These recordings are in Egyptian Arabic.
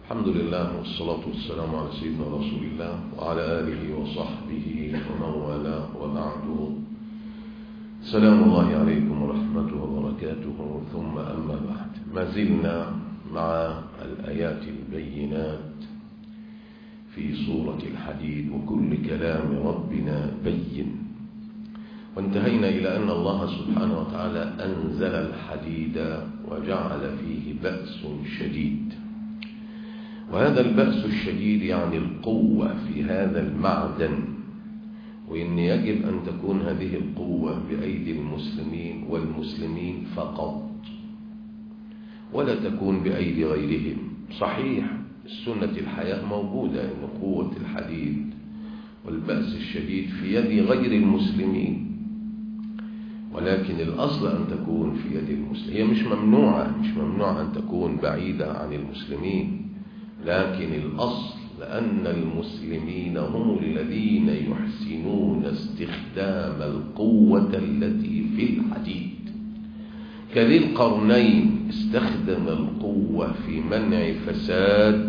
الحمد لله والصلاة والسلام على سيدنا رسول الله وعلى آله وصحبه ومن والاه وبعد سلام الله عليكم ورحمته وبركاته ثم أما بعد ما زلنا مع الآيات البينات في سورة الحديد وكل كلام ربنا بين وانتهينا إلى أن الله سبحانه وتعالى أنزل الحديد وجعل فيه بأس شديد وهذا البأس الشديد يعني القوة في هذا المعدن وإن يجب أن تكون هذه القوة بأيدي المسلمين والمسلمين فقط ولا تكون بأيدي غيرهم صحيح سنة الحياة موجودة أن قوة الحديد والبأس الشديد في يد غير المسلمين ولكن الأصل أن تكون في يد المسلمين هي مش ممنوعة مش ممنوع أن تكون بعيدة عن المسلمين لكن الأصل لأن المسلمين هم الذين يحسنون استخدام القوة التي في الحديد كذي القرنين استخدم القوة في منع فساد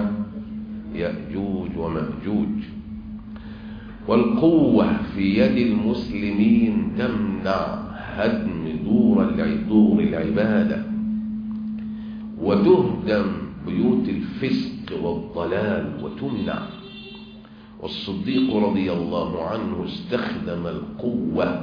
يأجوج ومأجوج والقوة في يد المسلمين تمنع هدم دور دور العبادة وتهدم بيوت الفسق والضلال وتمنع والصديق رضي الله عنه استخدم القوة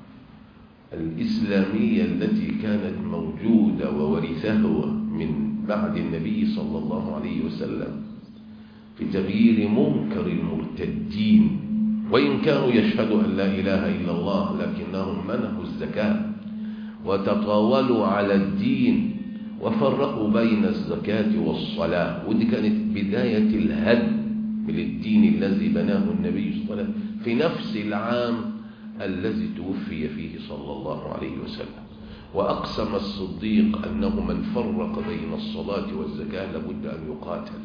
الإسلامية التي كانت موجودة وورثها من بعد النبي صلى الله عليه وسلم في تغيير منكر المرتدين وإن كانوا يشهدوا أن لا إله إلا الله لكنهم منعوا الزكاة وتطاولوا على الدين وفرقوا بين الزكاة والصلاة ودي كانت بداية الهدم للدين الذي بناه النبي صلى الله عليه وسلم في نفس العام الذي توفي فيه صلى الله عليه وسلم وأقسم الصديق أنه من فرق بين الصلاة والزكاة لابد أن يقاتل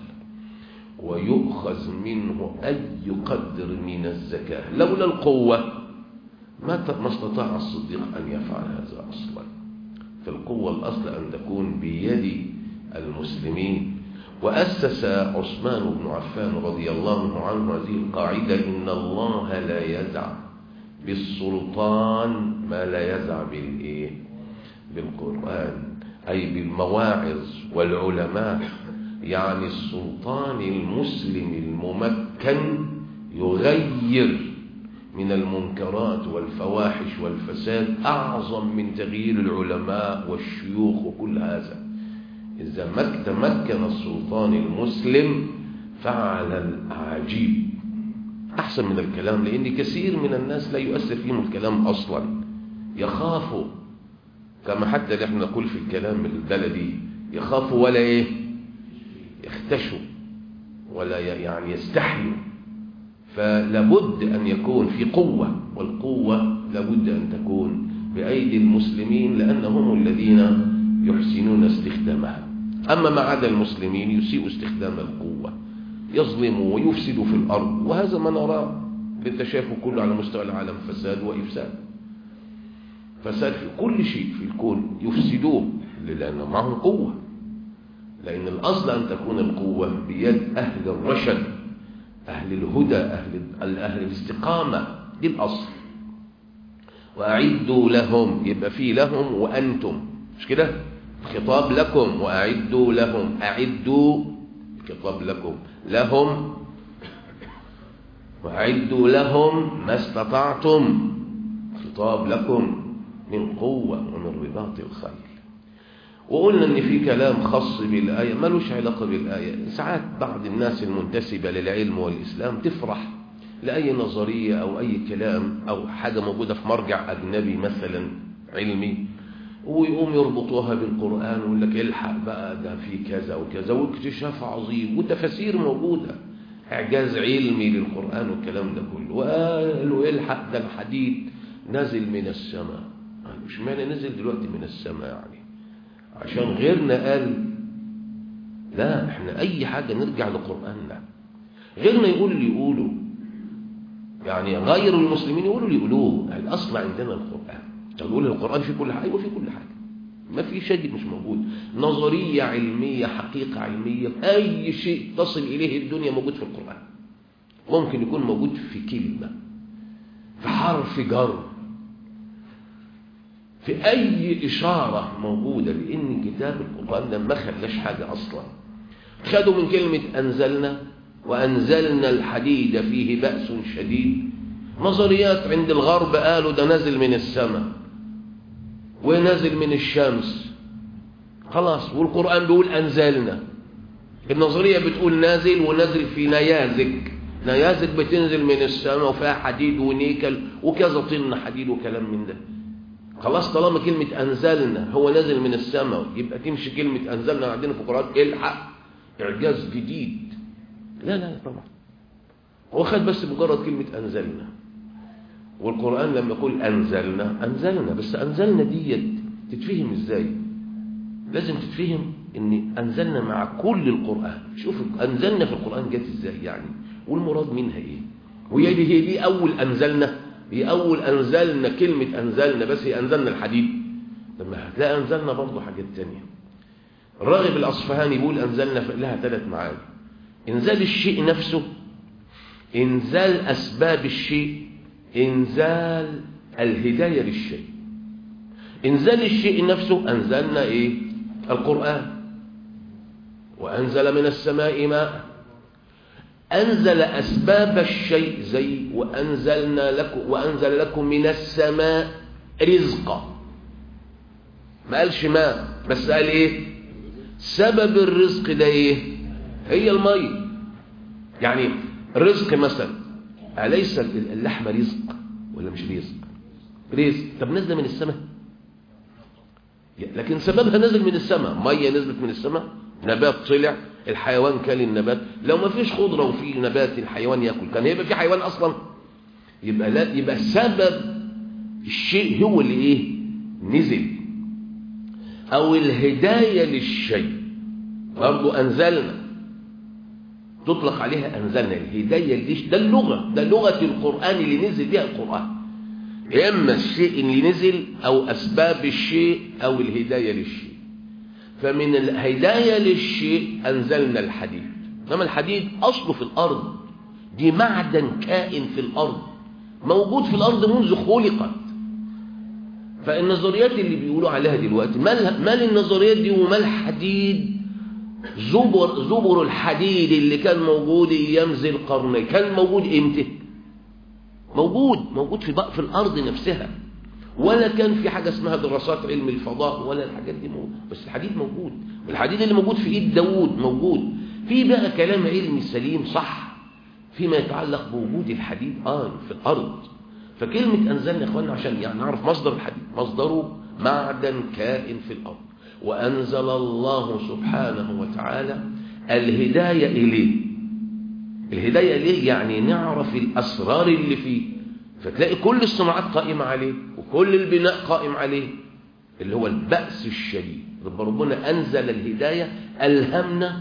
ويؤخذ منه أي قدر من الزكاة لولا القوة ما استطاع الصديق أن يفعل هذا أصلا فالقوة الأصل أن تكون بيد المسلمين وأسس عثمان بن عفان رضي الله عنه هذه القاعدة إن الله لا يزع بالسلطان ما لا يزع بالإيه بالقرآن أي بالمواعظ والعلماء يعني السلطان المسلم الممكن يغير من المنكرات والفواحش والفساد أعظم من تغيير العلماء والشيوخ وكل هذا إذا ما تمكن السلطان المسلم فعل العجيب أحسن من الكلام لأن كثير من الناس لا يؤثر فيهم الكلام أصلا يخافوا كما حتى نحن نقول في الكلام البلدي يخافوا ولا إيه يختشوا ولا يعني يستحيوا فلابد أن يكون في قوة والقوة لابد أن تكون بأيدي المسلمين لأنهم الذين يحسنون استخدامها أما ما عدا المسلمين يسيء استخدام القوة يظلم ويفسد في الأرض وهذا ما نراه للتشافه كله على مستوى العالم فساد وإفساد فساد في كل شيء في الكون يفسدوه لأن معهم قوة لأن الأصل أن تكون القوة بيد أهل الرشد أهل الهدى أهل, أهل الاستقامة دي الأصل وأعدوا لهم يبقى في لهم وأنتم مش كده خطاب لكم وأعدوا لهم أعدوا خطاب لكم لهم وأعدوا لهم ما استطعتم خطاب لكم من قوة ومن رباط الخيل وقلنا ان في كلام خاص بالآية ملوش علاقة بالآية ساعات بعض الناس المنتسبة للعلم والإسلام تفرح لأي نظرية أو أي كلام أو حاجة موجودة في مرجع أجنبي مثلا علمي ويقوم يربطوها بالقرآن ويقول لك الحق بقى ده في كذا وكذا واكتشاف عظيم وتفاسير موجودة إعجاز علمي للقرآن والكلام ده كله وقالوا الحق ده الحديد نزل من السماء مش معنى نزل دلوقتي من السماء يعني عشان غيرنا قال لا احنا اي حاجة نرجع لقرآننا غيرنا يقول اللي يقوله يعني غير المسلمين يقولوا اللي يقولوه الاصل عندنا القرآن تقول القرآن في كل حاجة ايوه في كل حاجة ما في شيء مش موجود نظرية علمية حقيقة علمية أي شيء تصل إليه الدنيا موجود في القرآن ممكن يكون موجود في كلمة في حرف جر في أي إشارة موجودة لأن كتاب القرآن ده ما خلاش حاجة أصلا خدوا من كلمة أنزلنا وأنزلنا الحديد فيه بأس شديد نظريات عند الغرب قالوا ده نازل من السماء ونازل من الشمس خلاص والقرآن بيقول أنزلنا النظرية بتقول نازل ونازل في نيازك نيازك بتنزل من السماء وفيها حديد ونيكل وكذا طن حديد وكلام من ده خلاص طالما كلمة أنزلنا هو نازل من السماء يبقى تمشي كلمة أنزلنا عندنا في القرآن الحق إعجاز جديد لا لا طبعا هو خد بس مجرد كلمة أنزلنا والقرآن لما يقول أنزلنا أنزلنا بس أنزلنا ديت تتفهم إزاي لازم تتفهم ان أنزلنا مع كل القرآن شوف أنزلنا في القرآن جت إزاي يعني والمراد منها إيه وهي دي هي دي أول أنزلنا هي أول أنزلنا كلمة أنزلنا بس هي أنزلنا الحديد لما هتلاقي أنزلنا برضه حاجات تانية الراغب الأصفهاني يقول أنزلنا لها ثلاث معاني إنزال الشيء نفسه إنزال أسباب الشيء إنزال الهداية للشيء إنزال الشيء نفسه أنزلنا إيه القرآن وأنزل من السماء ماء أنزل أسباب الشيء زي وأنزلنا لكم وأنزل لكم من السماء رزقا ما قالش ماء بس قال إيه سبب الرزق ده إيه هي المية يعني الرزق مثلا أليس اللحمة رزق ولا مش رزق رزق طب نزل من السماء لكن سببها نزل من السماء مية نزلت من السماء نبات طلع الحيوان كل النبات لو ما فيش خضرة وفي نبات الحيوان يأكل كان هيبقى في حيوان أصلا يبقى لا يبقى سبب الشيء هو اللي ايه نزل او الهداية للشيء برضو انزلنا تطلق عليها انزلنا الهداية ليش ده اللغة ده لغة القرآن اللي نزل بها القرآن اما الشيء اللي نزل او اسباب الشيء او الهداية للشيء فمن الهداية للشيء انزلنا الحديد انما الحديد اصله في الارض دي معدن كائن في الارض موجود في الارض منذ خلقت فالنظريات اللي بيقولوا عليها دلوقتي مال مال النظريات دي ومال الحديد زبر زبر الحديد اللي كان موجود ايام ذي القرنين كان موجود امتى موجود موجود في بقى في الارض نفسها ولا كان في حاجه اسمها دراسات علم الفضاء ولا الحاجات دي موجود بس الحديد موجود الحديد اللي موجود في ايد داوود موجود في بقى كلام علمي سليم صح فيما يتعلق بوجود الحديد اه في الارض فكلمة أنزلنا يا إخواننا عشان يعني نعرف مصدر الحديد مصدره معدن كائن في الأرض وأنزل الله سبحانه وتعالى الهداية إليه الهداية إليه يعني نعرف الأسرار اللي فيه فتلاقي كل الصناعات قائمة عليه وكل البناء قائم عليه اللي هو البأس الشديد ربنا أنزل الهداية ألهمنا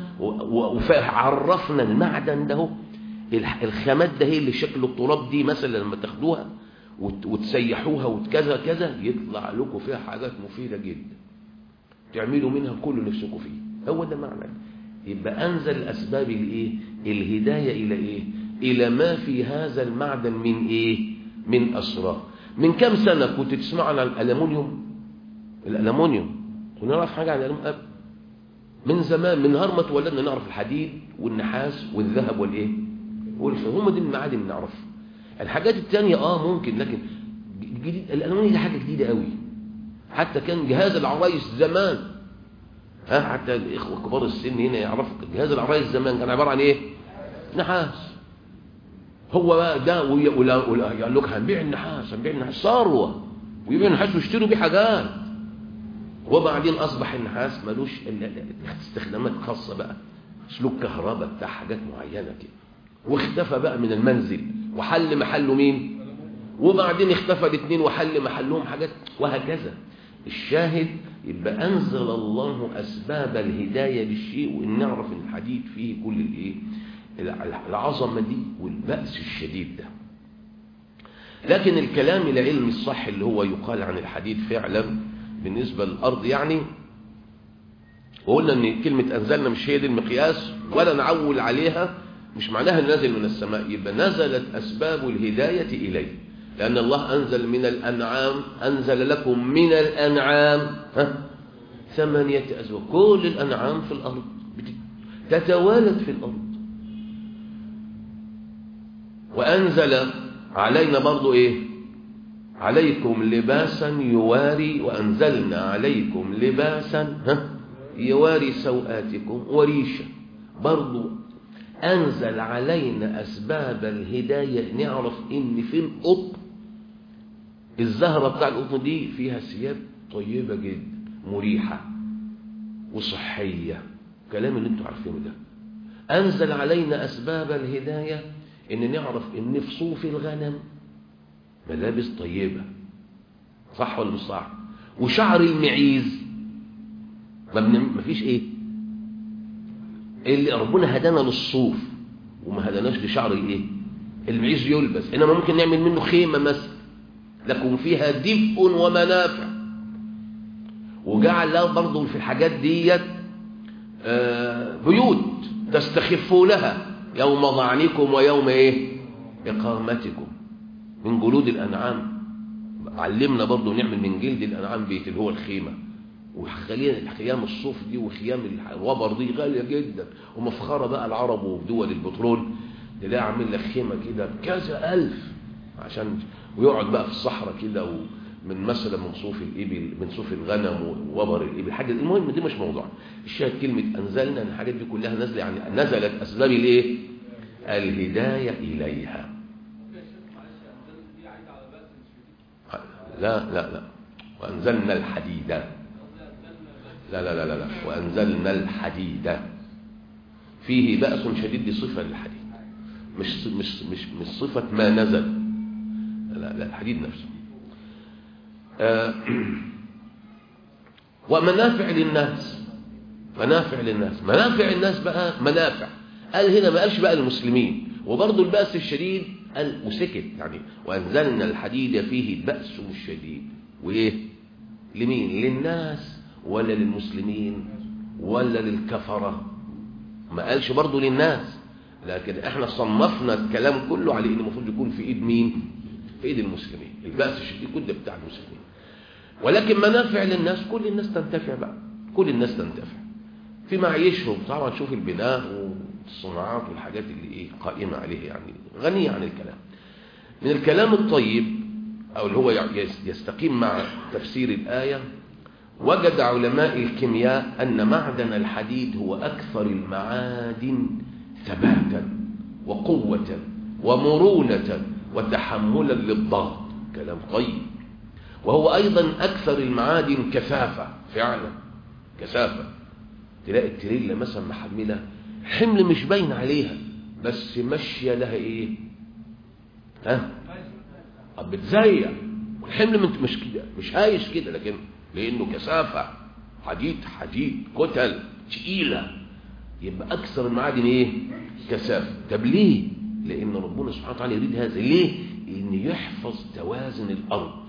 وعرفنا المعدن ده الخامات ده هي اللي شكل التراب دي مثلا لما تاخدوها وتسيحوها وكذا كذا يطلع لكم فيها حاجات مفيدة جدا تعملوا منها كل نفسكم فيه هو ده معنى يبقى أنزل الأسباب الإيه الهداية إلى إيه إلى ما في هذا المعدن من إيه من أسرار من كم سنة كنت تسمع عن الألمونيوم الألمونيوم كنا نعرف حاجة عن الألمونيوم من زمان من نهار ما اتولدنا نعرف الحديد والنحاس والذهب والإيه هم دي المعادن اللي نعرفها الحاجات التانية اه ممكن لكن جديد الالومنيوم دي حاجه جديده قوي حتى كان جهاز العرايس زمان ها حتى الاخوه كبار السن هنا يعرفوا جهاز العرايس زمان كان عباره عن ايه نحاس هو بقى ده ولا ولا قال لك هنبيع النحاس هنبيع النحاس ثروه ويبيع النحاس ويشتروا بيه حاجات وبعدين اصبح النحاس ملوش استخدامات خاصه بقى سلوك كهرباء بتاع حاجات معينه كده واختفى بقى من المنزل وحل محله مين وبعدين اختفى الاثنين وحل محلهم حاجات وهكذا الشاهد يبقى أنزل الله أسباب الهداية للشيء وإن نعرف إن الحديد فيه كل الإيه العظمة دي والبأس الشديد ده لكن الكلام العلمي الصح اللي هو يقال عن الحديد فعلا بالنسبة للأرض يعني وقلنا ان كلمة أنزلنا مش هي دي المقياس ولا نعول عليها مش معناها نازل من السماء يبقى نزلت أسباب الهداية إليه لأن الله أنزل من الأنعام أنزل لكم من الأنعام ها ثمانية أزواج كل الأنعام في الأرض تتوالد في الأرض وأنزل علينا برضو إيه عليكم لباسا يواري وأنزلنا عليكم لباسا ها يواري سوآتكم وريشا برضو أنزل علينا أسباب الهداية نعرف إن في القطن الزهرة بتاع القطن دي فيها ثياب طيبة جدا مريحة وصحية كلام اللي انتوا عارفينه ده أنزل علينا أسباب الهداية إن نعرف إن في صوف الغنم ملابس طيبة صح ولا مش صح وشعر المعيز ما فيش ايه اللي ربنا هدانا للصوف وما هداناش لشعر الايه المعيز يلبس انما ممكن نعمل منه خيمه مثلا لكم فيها دفء ومنافع وجعل له برضه في الحاجات ديت آه بيوت تستخفونها يوم ضعنكم ويوم ايه اقامتكم من جلود الانعام علمنا برضه نعمل من جلد الانعام بيت اللي هو الخيمه وخلينا خيام الصوف دي وخيام الوبر دي غالية جدا ومفخرة بقى العرب ودول البترول تلاقي عامل لك خيمة كده بكذا ألف عشان ويقعد بقى في الصحراء كده من مثلا من صوف الإبل من صوف الغنم ووبر الإبل حاجة المهم دي مش موضوع الشاهد كلمة أنزلنا أن الحاجات دي كلها نزل يعني نزلت أسباب الإيه؟ الهداية إليها لا لا لا وأنزلنا الحديد لا لا لا لا لا وأنزلنا الحديد فيه بأس شديد دي صفة للحديد مش مش مش مش صفة ما نزل لا لا الحديد نفسه آه ومنافع للناس منافع للناس منافع الناس بقى منافع قال هنا ما قالش بقى المسلمين وبرضه البأس الشديد قال وسكت يعني وأنزلنا الحديد فيه البأس الشديد وإيه لمين للناس ولا للمسلمين ولا للكفرة ما قالش برضه للناس لكن احنا صنفنا الكلام كله على ان المفروض يكون في ايد مين في ايد المسلمين البأس الشديد كله بتاع المسلمين ولكن منافع للناس كل الناس تنتفع بقى كل الناس تنتفع في معيشهم طبعا تشوف البناء والصناعات والحاجات اللي ايه قائمة عليه يعني غنية عن الكلام من الكلام الطيب او اللي هو يستقيم مع تفسير الآية وجد علماء الكيمياء أن معدن الحديد هو أكثر المعادن ثباتا وقوة ومرونة وتحملا للضغط كلام طيب وهو أيضا أكثر المعادن كثافة فعلا كثافة تلاقي التريلا مثلا محملة حمل مش باين عليها بس ماشية لها ايه ها بتزيع والحمل من مش كده مش هايش كده لكن لانه كثافة حديد حديد كتل تقيلة يبقى اكثر المعادن ايه كثافة طب ليه لان ربنا سبحانه وتعالى يريد هذا ليه ان يحفظ توازن الارض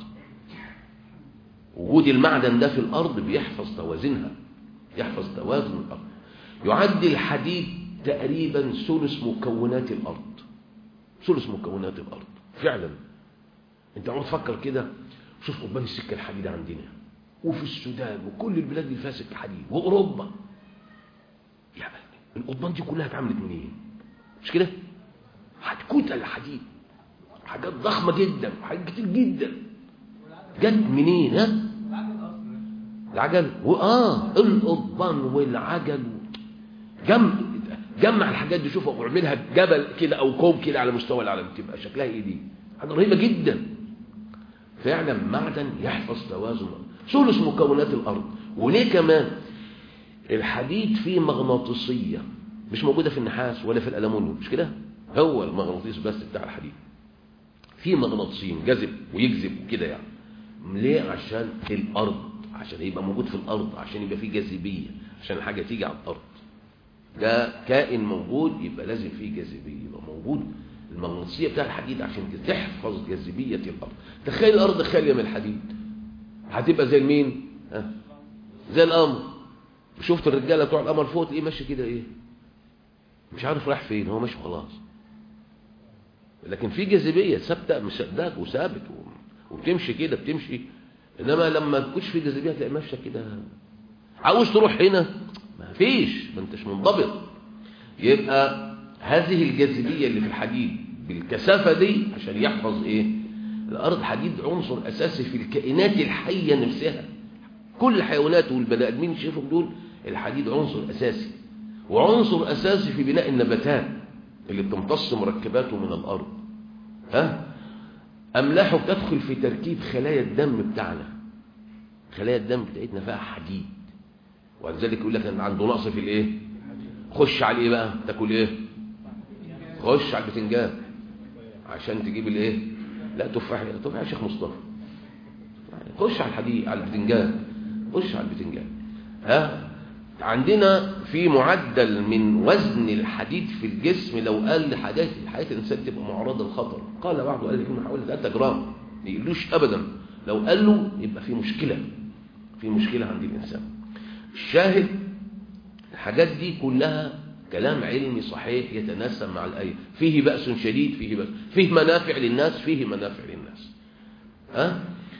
وجود المعدن ده في الارض بيحفظ توازنها يحفظ توازن الارض يعد الحديد تقريبا ثلث مكونات الارض ثلث مكونات الارض فعلا انت عم تفكر كده شوف قضبان السكه الحديد عندنا وفي السودان وكل البلاد اللي فيها سكه حديد واوروبا يعني القضبان دي كلها اتعملت منين مش كده كتل حديد حاجات ضخمه جدا وحاجات كتير جدا جت منين ها العجل واه القضبان والعجل جمع جمع الحاجات دي شوفها واعملها جبل كده او كوم كده على مستوى العالم تبقى شكلها ايه دي حاجه رهيبه جدا فعلا معدن يحفظ توازن ثلث مكونات الارض وليه كمان الحديد فيه مغناطيسيه مش موجوده في النحاس ولا في الالومنيوم مش كده هو المغناطيس بس بتاع الحديد في مغناطيسين جذب ويجذب كده يعني ليه عشان الارض عشان يبقى موجود في الارض عشان يبقى فيه جاذبيه عشان الحاجه تيجي على الارض ده كائن موجود يبقى لازم فيه جاذبيه يبقى موجود المغناطيسيه بتاع الحديد عشان تحفظ جاذبيه الارض تخيل الارض خاليه من الحديد هتبقى زي مين ها زي القمر شفت الرجاله بتوع القمر فوق تلاقيه ماشي كده ايه مش عارف رايح فين هو ماشي خلاص لكن في جاذبيه ثابته مصدقك وثابت وبتمشي كده بتمشي انما لما تكونش في جاذبيه تلاقي ماشيه كده عاوز تروح هنا ما فيش ما انتش منضبط يبقى هذه الجاذبيه اللي في الحديد بالكثافه دي عشان يحفظ ايه الارض حديد عنصر اساسي في الكائنات الحيه نفسها كل الحيوانات والبني ادمين شايفهم دول الحديد عنصر اساسي وعنصر اساسي في بناء النباتات اللي بتمتص مركباته من الارض ها املاحه بتدخل في تركيب خلايا الدم بتاعنا خلايا الدم بتاعتنا فيها حديد ولذلك يقول لك ان عنده نقص في الايه خش على ايه بقى تاكل ايه خش على البتنجان عشان تجيب الايه لا تفاح تفاح يا شيخ مصطفى خش على الحديد على البتنجان خش على البتنجان ها عندنا في معدل من وزن الحديد في الجسم لو قل حاجات حياه الانسان تبقى معرضه للخطر قال بعض قال يكون حوالي 3 جرام ما يقلوش ابدا لو قالوا يبقى في مشكله في مشكله عند الانسان الشاهد الحاجات دي كلها كلام علمي صحيح يتناسب مع الآية فيه بأس شديد فيه بأس فيه منافع للناس فيه منافع للناس ها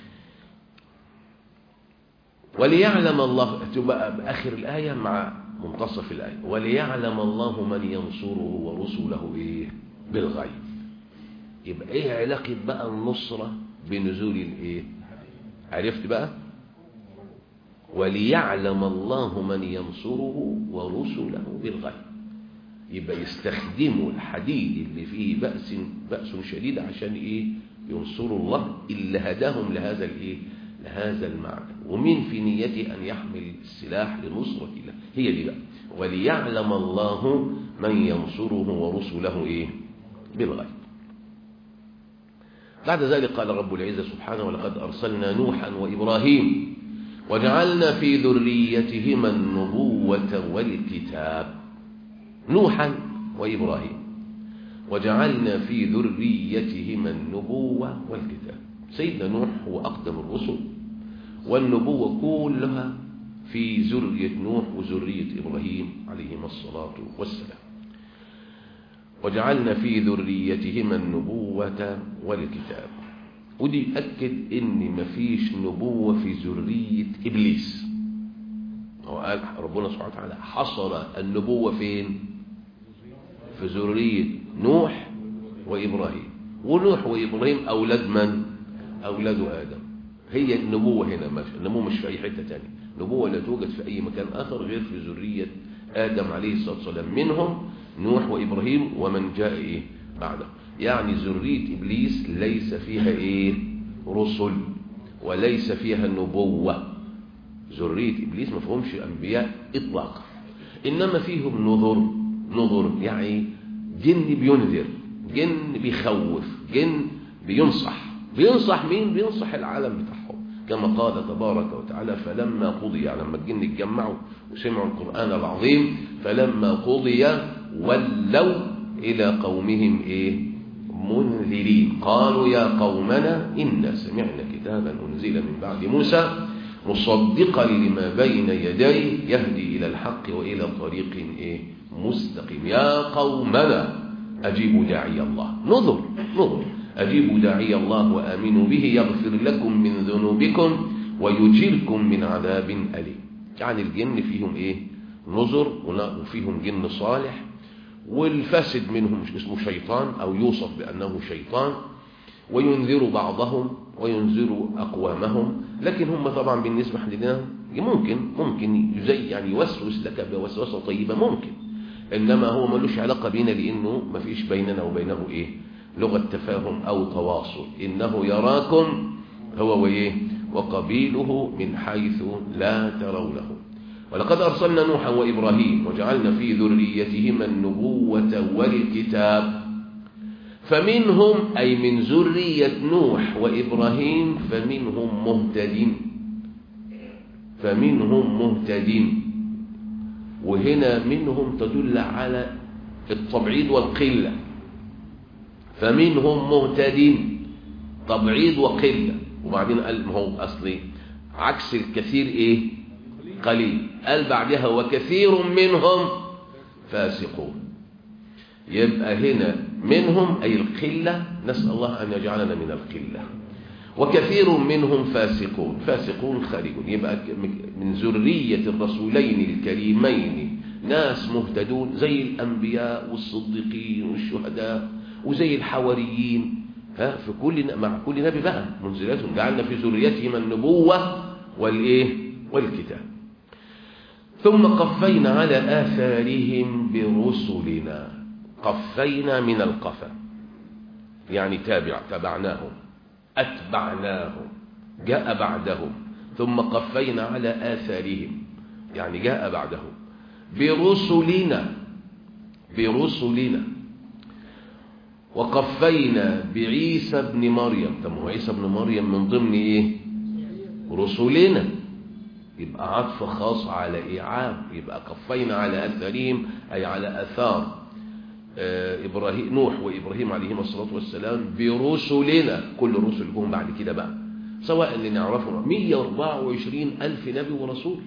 وليعلم الله تبقى بآخر الآية مع منتصف الآية وليعلم الله من ينصره ورسله إيه بالغيب يبقى إيه علاقة بقى النصرة بنزول الإيه عرفت بقى وليعلم الله من ينصره ورسله بالغيب يبقى يستخدموا الحديد اللي فيه بأس بأس شديد عشان ايه ينصروا الله اللي هداهم لهذا الايه لهذا المعنى ومين في نيته ان يحمل السلاح لنصرة الله هي دي بقى وليعلم الله من ينصره ورسله ايه بالغيب بعد ذلك قال رب العزة سبحانه ولقد أرسلنا نوحا وإبراهيم وجعلنا في ذريتهما النبوة والكتاب نوحا وإبراهيم وجعلنا في ذريتهما النبوة والكتاب سيدنا نوح هو أقدم الرسل والنبوة كلها في ذرية نوح وذرية إبراهيم عليهما الصلاة والسلام وجعلنا في ذريتهما النبوة والكتاب ودي أكد إن مفيش نبوة في ذرية إبليس هو قال ربنا سبحانه وتعالى حصر النبوة فين في ذرية نوح وإبراهيم ونوح وإبراهيم أولاد من أولاد آدم هي النبوة هنا ماشي النبوة مش في أي حتة تانية نبوة لا توجد في أي مكان آخر غير في ذرية آدم عليه الصلاة والسلام منهم نوح وإبراهيم ومن جاء إيه بعده يعني ذرية إبليس ليس فيها إيه رسل وليس فيها نبوة ذرية إبليس ما فيهمش أنبياء إطلاقا إنما فيهم نذر نذر يعني جن بينذر جن بيخوف جن بينصح بينصح مين بينصح العالم بتاعهم كما قال تبارك وتعالى فلما قضي يعني لما الجن اتجمعوا وسمعوا القرآن العظيم فلما قضي ولوا إلى قومهم إيه منذرين قالوا يا قومنا إنا سمعنا كتابا أنزل من بعد موسى مصدقا لما بين يديه يهدي إلى الحق وإلى طريق إيه مستقيم يا قومنا أجيبوا داعي الله نظر نظر أجيبوا داعي الله وآمنوا به يغفر لكم من ذنوبكم ويجيركم من عذاب أليم يعني الجن فيهم إيه نظر وفيهم جن صالح والفاسد منهم اسمه شيطان أو يوصف بأنه شيطان وينذر بعضهم وينذر أقوامهم لكن هم طبعا بالنسبة لنا ممكن ممكن زي يعني يوسوس لك بوسوسة طيبة ممكن إنما هو ملوش علاقة بينا لأنه ما فيش بيننا وبينه إيه لغة تفاهم أو تواصل إنه يراكم هو وإيه وقبيله من حيث لا ترونه ولقد أرسلنا نوحا وإبراهيم وجعلنا في ذريتهما النبوة والكتاب فمنهم أي من ذرية نوح وإبراهيم فمنهم مهتدين فمنهم مهتدين وهنا منهم تدل على التبعيض والقلة فمنهم مهتدين تبعيض وقلة وبعدين قال ما هو أصلي عكس الكثير ايه قليل قال بعدها وكثير منهم فاسقون يبقى هنا منهم أي القلة نسأل الله أن يجعلنا من القلة وكثير منهم فاسقون فاسقون خارجون يبقى من ذرية الرسولين الكريمين ناس مهتدون زي الأنبياء والصديقين والشهداء وزي الحواريين ها في كل مع كل نبي بقى منزلاتهم جعلنا في ذريتهم النبوة والإيه والكتاب ثم قفينا على آثارهم برسلنا قفينا من القفا يعني تابع تبعناهم أتبعناهم جاء بعدهم ثم قفينا على آثارهم يعني جاء بعدهم برسلنا برسلنا وقفينا بعيسى ابن مريم طب هو عيسى ابن مريم من ضمن ايه رسلنا يبقى عطف خاص على ايه عام يبقى قفينا على اثارهم اي على اثار إبراهيم نوح وإبراهيم عليهما الصلاة والسلام برسلنا كل الرسل جم بعد كده بقى سواء اللي نعرفه 124 ألف نبي ورسول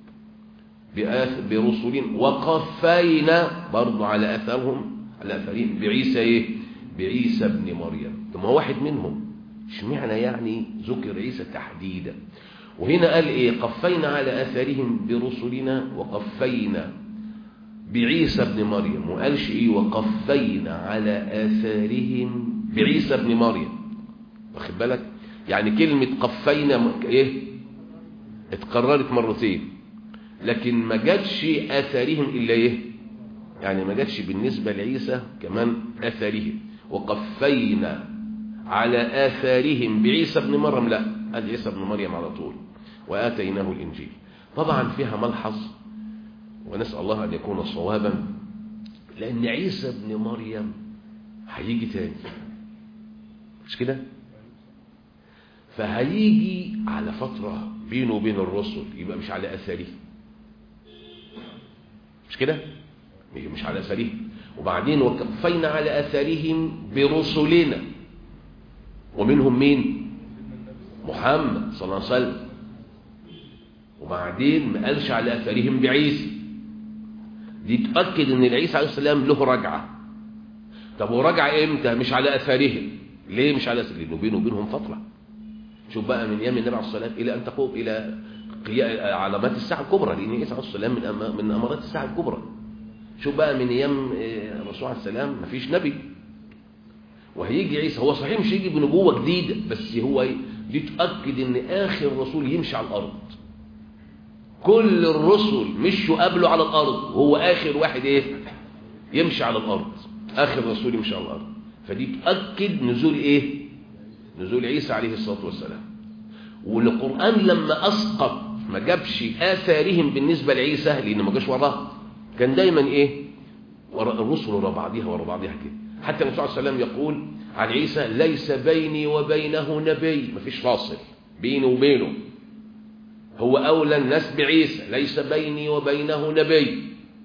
برسلين وقفينا برضو على أثرهم على أثرهم بعيسى إيه بعيسى ابن مريم ثم واحد منهم اشمعنى يعني ذكر عيسى تحديدا وهنا قال إيه قفينا على أثرهم برسلنا وقفينا بعيسى ابن مريم وقالش ايه وقفينا على آثارهم بعيسى ابن مريم واخد بالك يعني كلمة قفينا ايه اتكررت مرتين لكن ما جاتش آثارهم إلا ايه يعني ما جاتش بالنسبة لعيسى كمان آثارهم وقفينا على آثارهم بعيسى ابن مريم لا قال عيسى ابن مريم على طول وآتيناه الإنجيل طبعا فيها ملحظ ونسأل الله أن يكون صوابا لأن عيسى ابن مريم هيجي تاني مش كده فهيجي على فترة بينه وبين الرسل يبقى مش على أثره مش كده مش على أثره وبعدين وكفينا على أثرهم برسلنا ومنهم مين محمد صلى الله عليه وسلم وبعدين ما قالش على أثرهم بعيسى دي تؤكد ان العيسى عليه السلام له رجعة طب ورجع امتى مش على اثارهم ليه مش على اثارهم لانه بينه وبينهم فترة شوف بقى من ايام النبي عليه الصلاه والسلام الى ان تقوم الى علامات الساعه الكبرى لان عيسى عليه السلام من أم... من امارات الساعه الكبرى شوف بقى من ايام الرسول عليه السلام مفيش نبي وهيجي عيسى هو صحيح مش هيجي بنبوه جديده بس هو دي تؤكد ان اخر رسول يمشي على الارض كل الرسل مشوا قبله على الأرض وهو آخر واحد إيه يمشي على الأرض آخر رسول يمشي على الأرض فدي تؤكد نزول إيه نزول عيسى عليه الصلاة والسلام والقرآن لما أسقط ما جابش آثارهم بالنسبة لعيسى لأن ما جاش وراه كان دايما إيه ورا الرسل ورا بعضها ورا بعضها كده حتى النبي صلى الله عليه وسلم يقول عن عيسى ليس بيني وبينه نبي مفيش فاصل بيني وبينه هو أولى الناس بعيسى ليس بيني وبينه نبي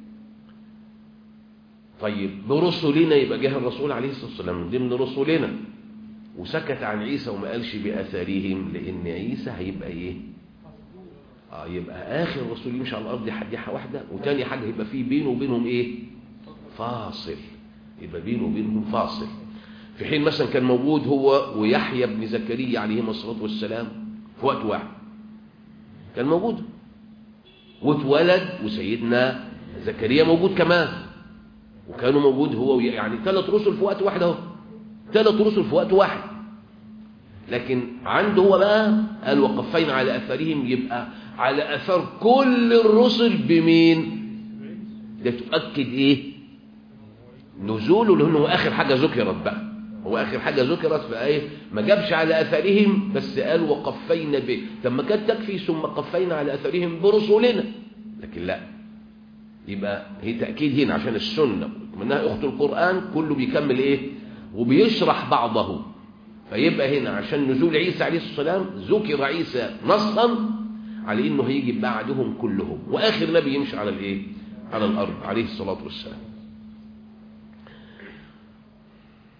طيب برسلنا يبقى جه الرسول عليه الصلاة والسلام من ضمن رسلنا وسكت عن عيسى وما قالش بأثارهم لأن عيسى هيبقى إيه آه يبقى آخر رسول يمشي على الأرض حديحة واحدة وتاني حاجة يبقى فيه بينه وبينهم إيه فاصل يبقى بينه وبينهم فاصل في حين مثلا كان موجود هو ويحيى بن زكريا عليهما الصلاة والسلام في وقت واحد كان موجود واتولد وسيدنا زكريا موجود كمان وكانوا موجود هو يعني ثلاث رسل في وقت واحد اهو ثلاث رسل في وقت واحد لكن عنده هو بقى قال وقفينا على اثارهم يبقى على اثار كل الرسل بمين ده تؤكد ايه نزوله لانه هو اخر حاجه ذكرت بقى هو اخر حاجه ذكرت في ايه ما جابش على اثارهم بس قال وقفينا به طب ما كانت تكفي ثم قفينا على اثارهم برسلنا لكن لا يبقى هي تاكيد هنا عشان السنه منها اخت القران كله بيكمل ايه وبيشرح بعضه فيبقى هنا عشان نزول عيسى عليه الصلاه والسلام ذكر عيسى نصا على انه هيجي بعدهم كلهم واخر نبي يمشي على الايه على الارض عليه الصلاه والسلام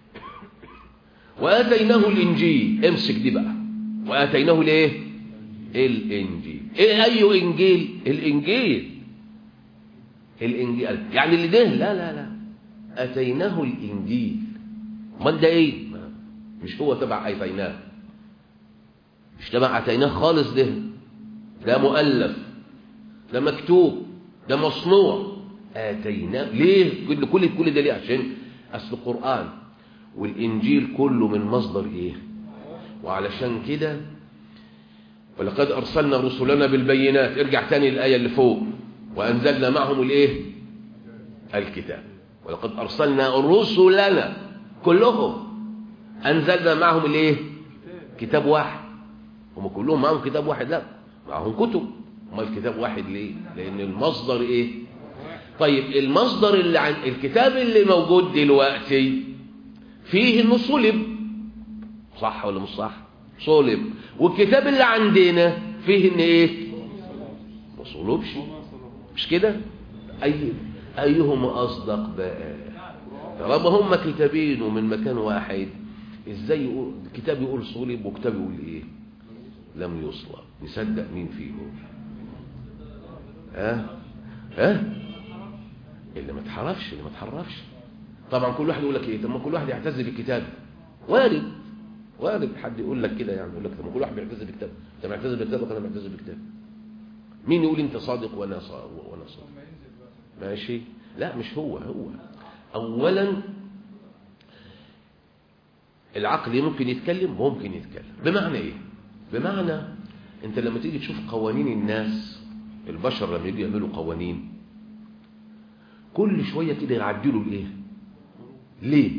وآتيناه الإنجيل امسك دي بقى وآتيناه ليه الانجيل ايه اي انجيل الانجيل الانجيل يعني اللي ده لا لا لا اتيناه الانجيل امال ده ايه مش هو تبع اتيناه مش تبع اتيناه خالص ده ده مؤلف ده مكتوب ده مصنوع اتيناه ليه كل كل كل ده ليه عشان اصل القران والانجيل كله من مصدر ايه وعلشان كده ولقد ارسلنا رسلنا بالبينات ارجع تاني الايه اللي فوق وانزلنا معهم الايه الكتاب ولقد ارسلنا رسلنا كلهم انزلنا معهم الايه كتاب واحد هم كلهم معهم كتاب واحد لا معهم كتب ما الكتاب واحد ليه لان المصدر ايه طيب المصدر اللي عن الكتاب اللي موجود دلوقتي فيه انه صلب صح ولا مش صح صلب والكتاب اللي عندنا فيه ان ايه ما صلبش مش كده اي ايهما اصدق بقى طالما هما كتابين ومن مكان واحد ازاي يقول كتاب يقول صلب وكتاب يقول ايه لم يصلب نصدق مين فيهم ها ها اللي ما اتحرفش اللي ما اتحرفش طبعا كل واحد يقول لك ايه طب ما كل واحد يعتز بالكتاب وارد وارد حد يقول لك كده يعني يقول لك طب ما كل واحد بيعتز بالكتاب انت معتز بالكتاب وانا معتز بالكتاب مين يقول انت صادق وانا صادق وانا صادق ماشي لا مش هو هو اولا العقل ممكن يتكلم ممكن يتكلم بمعنى ايه بمعنى انت لما تيجي تشوف قوانين الناس البشر لما يجوا يعملوا قوانين كل شوية كده يعدلوا الايه ليه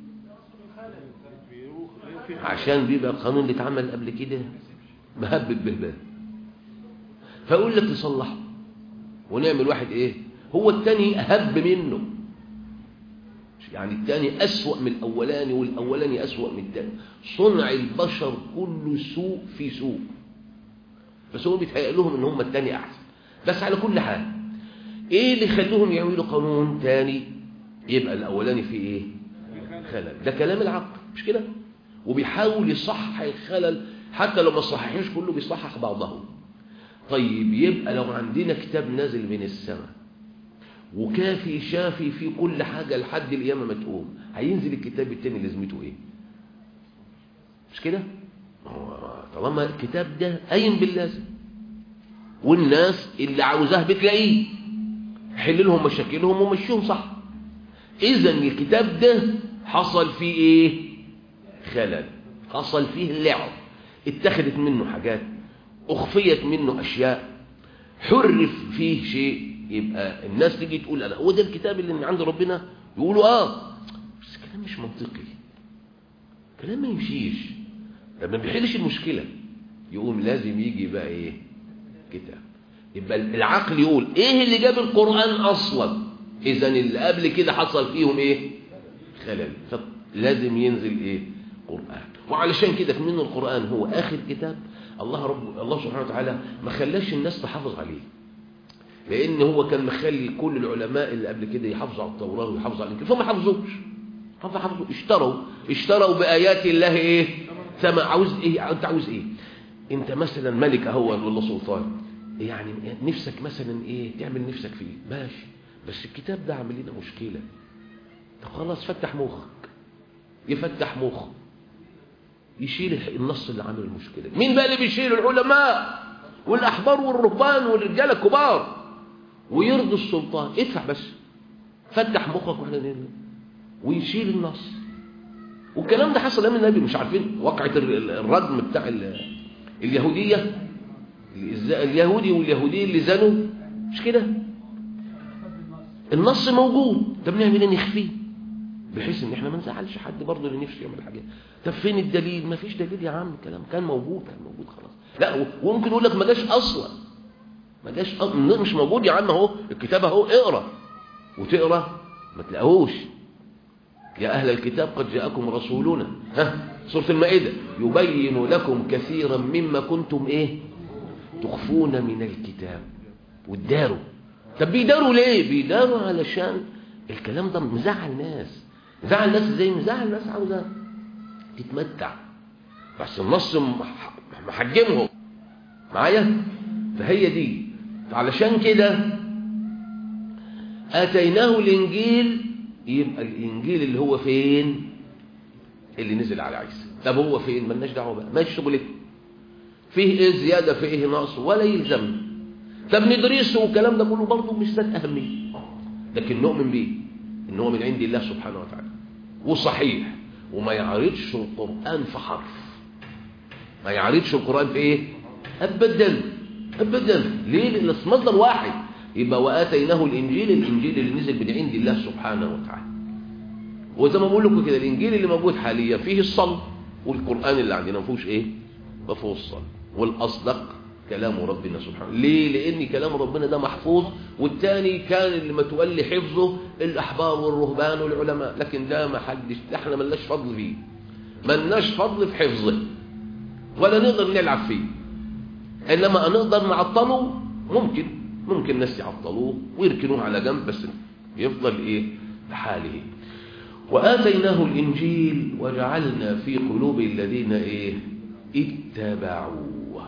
عشان بيبقى القانون اللي اتعمل قبل كده مهبب بهبان فاقول لك تصلحه ونعمل واحد ايه هو التاني اهب منه يعني الثاني أسوأ من الأولاني والأولاني أسوأ من الثاني صنع البشر كله سوء في سوء بس هو بيتهيأ لهم ان هم الثاني أحسن بس على كل حال ايه اللي خلوهم يعملوا قانون تاني يبقى الأولاني فيه ايه خلل ده كلام العقل مش كده وبيحاول يصحح الخلل حتى لو ما صححوش كله بيصحح بعضه طيب يبقى لو عندنا كتاب نازل من السماء وكافي شافي في كل حاجة لحد القيامة ما تقوم هينزل الكتاب التاني لازمته ايه مش كده طالما الكتاب ده قايم باللازم والناس اللي عاوزاه بتلاقيه حل لهم مشاكلهم ومشيهم صح اذا الكتاب ده حصل فيه ايه خلل حصل فيه لعب اتخذت منه حاجات اخفيت منه اشياء حرف فيه شيء يبقى الناس تيجي تقول انا هو ده الكتاب اللي من عند ربنا يقولوا اه بس كلام مش منطقي كلام ما يمشيش ده ما بيحلش المشكله يقوم لازم يجي بقى ايه كتاب يبقى العقل يقول ايه اللي جاب القران اصلا اذا اللي قبل كده حصل فيهم ايه خلل فلازم ينزل ايه قران وعلشان كده من القران هو اخر كتاب الله رب الله سبحانه وتعالى ما خلاش الناس تحافظ عليه لان هو كان مخلي كل العلماء اللي قبل كده يحافظوا على التوراه ويحافظوا على الانجيل فما حافظوش هم حافظوا اشتروا اشتروا بايات الله ايه سما عاوز ايه انت عاوز ايه انت مثلا ملك اهو ولا سلطان يعني نفسك مثلا ايه تعمل نفسك فيه ماشي بس الكتاب ده عامل لنا مشكله طب خلاص فتح مخك يفتح مخه يشيل النص اللي عامل المشكله مين بقى اللي بيشيل العلماء والاحبار والرهبان والرجاله الكبار ويرضي السلطان ادفع بس فتح مخك واحنا نعمل ويشيل النص والكلام ده حصل من النبي مش عارفين وقعة الرجم بتاع اليهودية اليهودي واليهودية اللي زنوا مش كده النص موجود طب نعمل ايه نخفيه بحيث ان احنا ما نزعلش حد برضه اللي نفسه يعمل حاجه طب فين الدليل ما فيش دليل يا عم الكلام كان موجود كان موجود خلاص لا وممكن يقول لك ما جاش اصلا ما جاش أصلاً. مش موجود يا عم اهو الكتاب اهو اقرا وتقرا ما تلاقوش يا اهل الكتاب قد جاءكم رسولنا ها سوره المائده يبين لكم كثيرا مما كنتم ايه تخفون من الكتاب واداروا طب بيداروا ليه بيداروا علشان الكلام ده مزعل ناس مزعل ناس ازاي مزعل ناس عاوزه تتمتع بس النص محجمهم معايا فهي دي علشان كده اتيناه الانجيل يبقى الانجيل اللي هو فين اللي نزل على عيسى طب هو فين ملناش دعوه بقى ماشي شغلته فيه ايه زياده فيه ايه نقص ولا يلزمنا طب ندرسه والكلام ده كله برضه مش ذات اهميه لكن نؤمن بيه ان هو من عند الله سبحانه وتعالى وصحيح وما يعرضش القران في حرف ما يعرضش القران في ايه ابدا ابدا ليه لان مصدر واحد يبقى واتيناه الانجيل الانجيل اللي نزل من عند الله سبحانه وتعالى وزي ما بقول لكم كده الانجيل اللي موجود حاليا فيه الصلب والقران اللي عندنا ما فيهوش ايه ما فيهوش الصلب والاصدق كلام ربنا سبحانه ليه لان كلام ربنا ده محفوظ والتاني كان اللي ما تولي حفظه الاحبار والرهبان والعلماء لكن ده ما حدش احنا ملناش فضل فيه ملناش فضل في حفظه ولا نقدر نلعب فيه انما نقدر نعطله ممكن ممكن ناس يعطلوه ويركنوه على جنب بس يفضل ايه بحاله وآتيناه الإنجيل وجعلنا في قلوب الذين إيه اتبعوه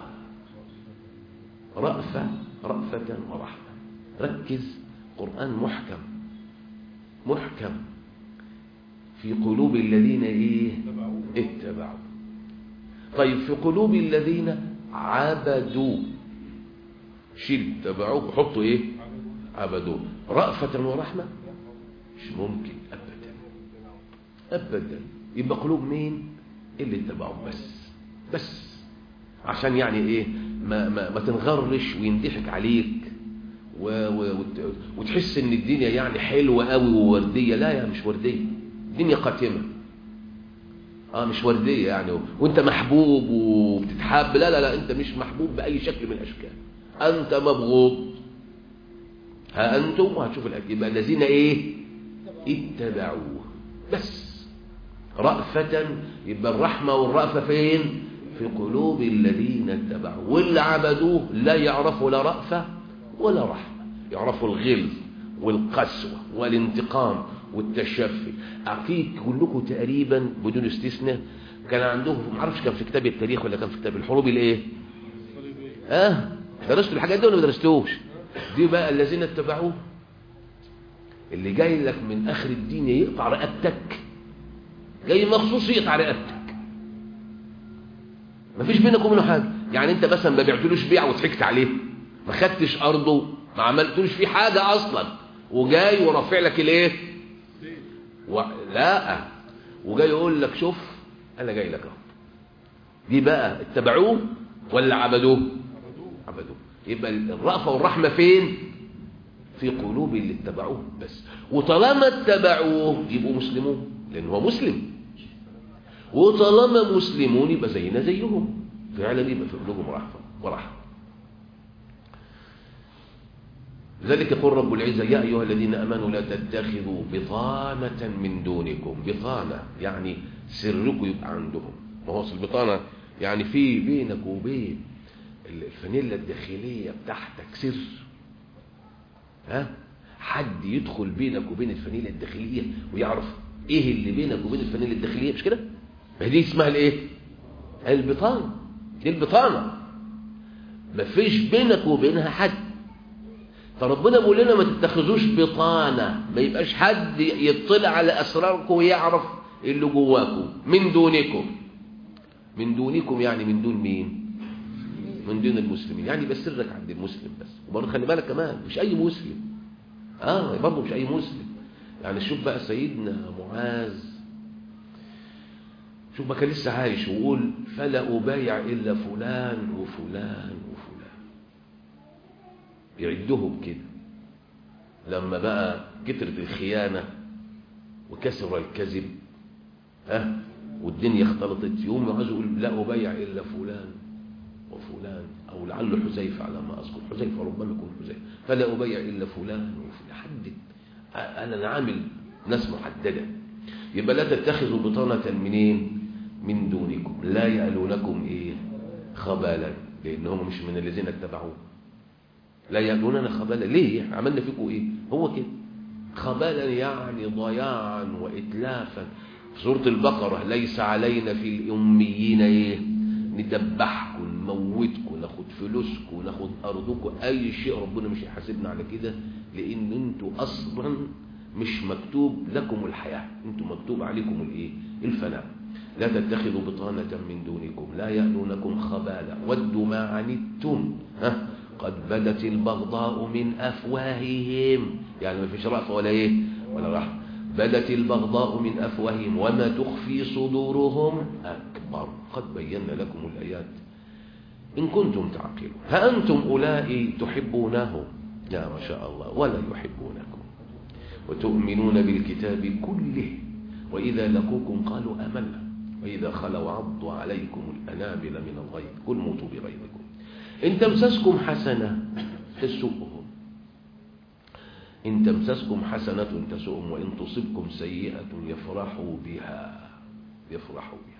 رأفة رأفة ورحمة ركز قرآن محكم محكم في قلوب الذين إيه اتبعوا طيب في قلوب الذين عبدوا شيل اتبعوه حطوا إيه عبدوا رأفة ورحمة مش ممكن أبدا أبدا يبقى قلوب مين اللي اتبعوا بس بس عشان يعني ايه ما, ما, ما تنغرش وينضحك عليك و و وت وتحس ان الدنيا يعني حلوه قوي وورديه لا يا مش ورديه الدنيا قاتمه اه مش ورديه يعني وانت محبوب وبتتحب لا لا لا انت مش محبوب باي شكل من الاشكال انت مبغوض ها انتم وهتشوف الاكل يبقى الذين ايه اتبعوه بس رأفة يبقى الرحمة والرأفة فين في قلوب الذين اتبعوا واللي عبدوه لا يعرفوا لا رأفة ولا رحمة يعرفوا الغلظ والقسوة والانتقام والتشفي أكيد كلكم تقريبا بدون استثناء كان عندهم ما اعرفش كان في كتاب التاريخ ولا كان في كتاب الحروب الايه اه درستوا الحاجات دي ولا ما درستوش دي بقى الذين اتبعوه اللي جاي لك من اخر الدنيا يقطع رقبتك جاي مخصوص يقطع رقبتك مفيش بينك وبينه حاجه يعني انت مثلا ما بعتلوش بيع وضحكت عليه ما خدتش ارضه ما عملتلوش فيه حاجه اصلا وجاي ورافع لك الايه و... لا وجاي يقول لك شوف انا جاي لك اهو دي بقى اتبعوه ولا عبدوه عبدوه يبقى الرأفة والرحمة فين في قلوب اللي اتبعوه بس وطالما اتبعوه يبقوا مسلمون لان هو مسلم وطالما مسلمون يبقى زينا زيهم فعلا يبقى في قلوبهم رحمة ورحمة لذلك يقول رب العزة يا أيها الذين أمنوا لا تتخذوا بطانة من دونكم بطانة يعني سركم يبقى عندهم ما هو البطانة يعني في بينك وبين الفانيلا الداخلية بتاعتك سر ها حد يدخل بينك وبين الفانيلا الداخلية ويعرف ايه اللي بينك وبين الفانيلا الداخلية مش كده ما دي اسمها الايه البطانة دي البطانة مفيش بينك وبينها حد فربنا بيقول لنا ما تتخذوش بطانة ما يبقاش حد يطلع على أسراركم ويعرف اللي جواكم من دونكم من دونكم يعني من دون مين من دون المسلمين يعني بس سرك عند المسلم بس وبرضه خلي بالك كمان مش أي مسلم اه برضه مش أي مسلم يعني شوف بقى سيدنا معاذ شوف ما كان لسه عايش ويقول فلا أبايع إلا فلان وفلان وفلان يعدهم كده لما بقى كترت الخيانة وكسر الكذب ها والدنيا اختلطت يوم عايز يقول لا أبايع إلا فلان وفلان أو لعله حذيفة على ما أذكر حذيفة ربما يكون حذيفة فلا أبايع إلا فلان وفلان حدد أنا عامل ناس محددة يبقى لا تتخذوا بطانة منين من دونكم لا يألونكم إيه خبالا لأنهم مش من الذين اتبعوه لا يألوننا خبالا ليه عملنا فيكم إيه هو كده خبالا يعني ضياعا وإتلافا في سورة البقرة ليس علينا في الأميين إيه ندبحكم نموتكم ناخد فلوسكم ناخد ارضكم اي شيء ربنا مش هيحاسبنا على كده لان انتوا اصلا مش مكتوب لكم الحياه انتوا مكتوب عليكم الايه الفناء لا تتخذوا بطانة من دونكم لا يألونكم خبالا ودوا ما عنتم ها قد بدت البغضاء من أفواههم يعني ما فيش رأفة ولا إيه ولا رحمة بدت البغضاء من أفواههم وما تخفي صدورهم أكبر قد بينا لكم الآيات إن كنتم تعقلون ها أنتم أولئك تحبونهم يا ما شاء الله ولا يحبونكم وتؤمنون بالكتاب كله وإذا لقوكم قالوا آمنا وإذا خلوا عضوا عليكم الأنابل من الغيظ قل موتوا بغيظكم إن تمسسكم حسنة تسؤهم إن تمسسكم حسنة تسؤهم وإن تصبكم سيئة يفرحوا بها يفرحوا بها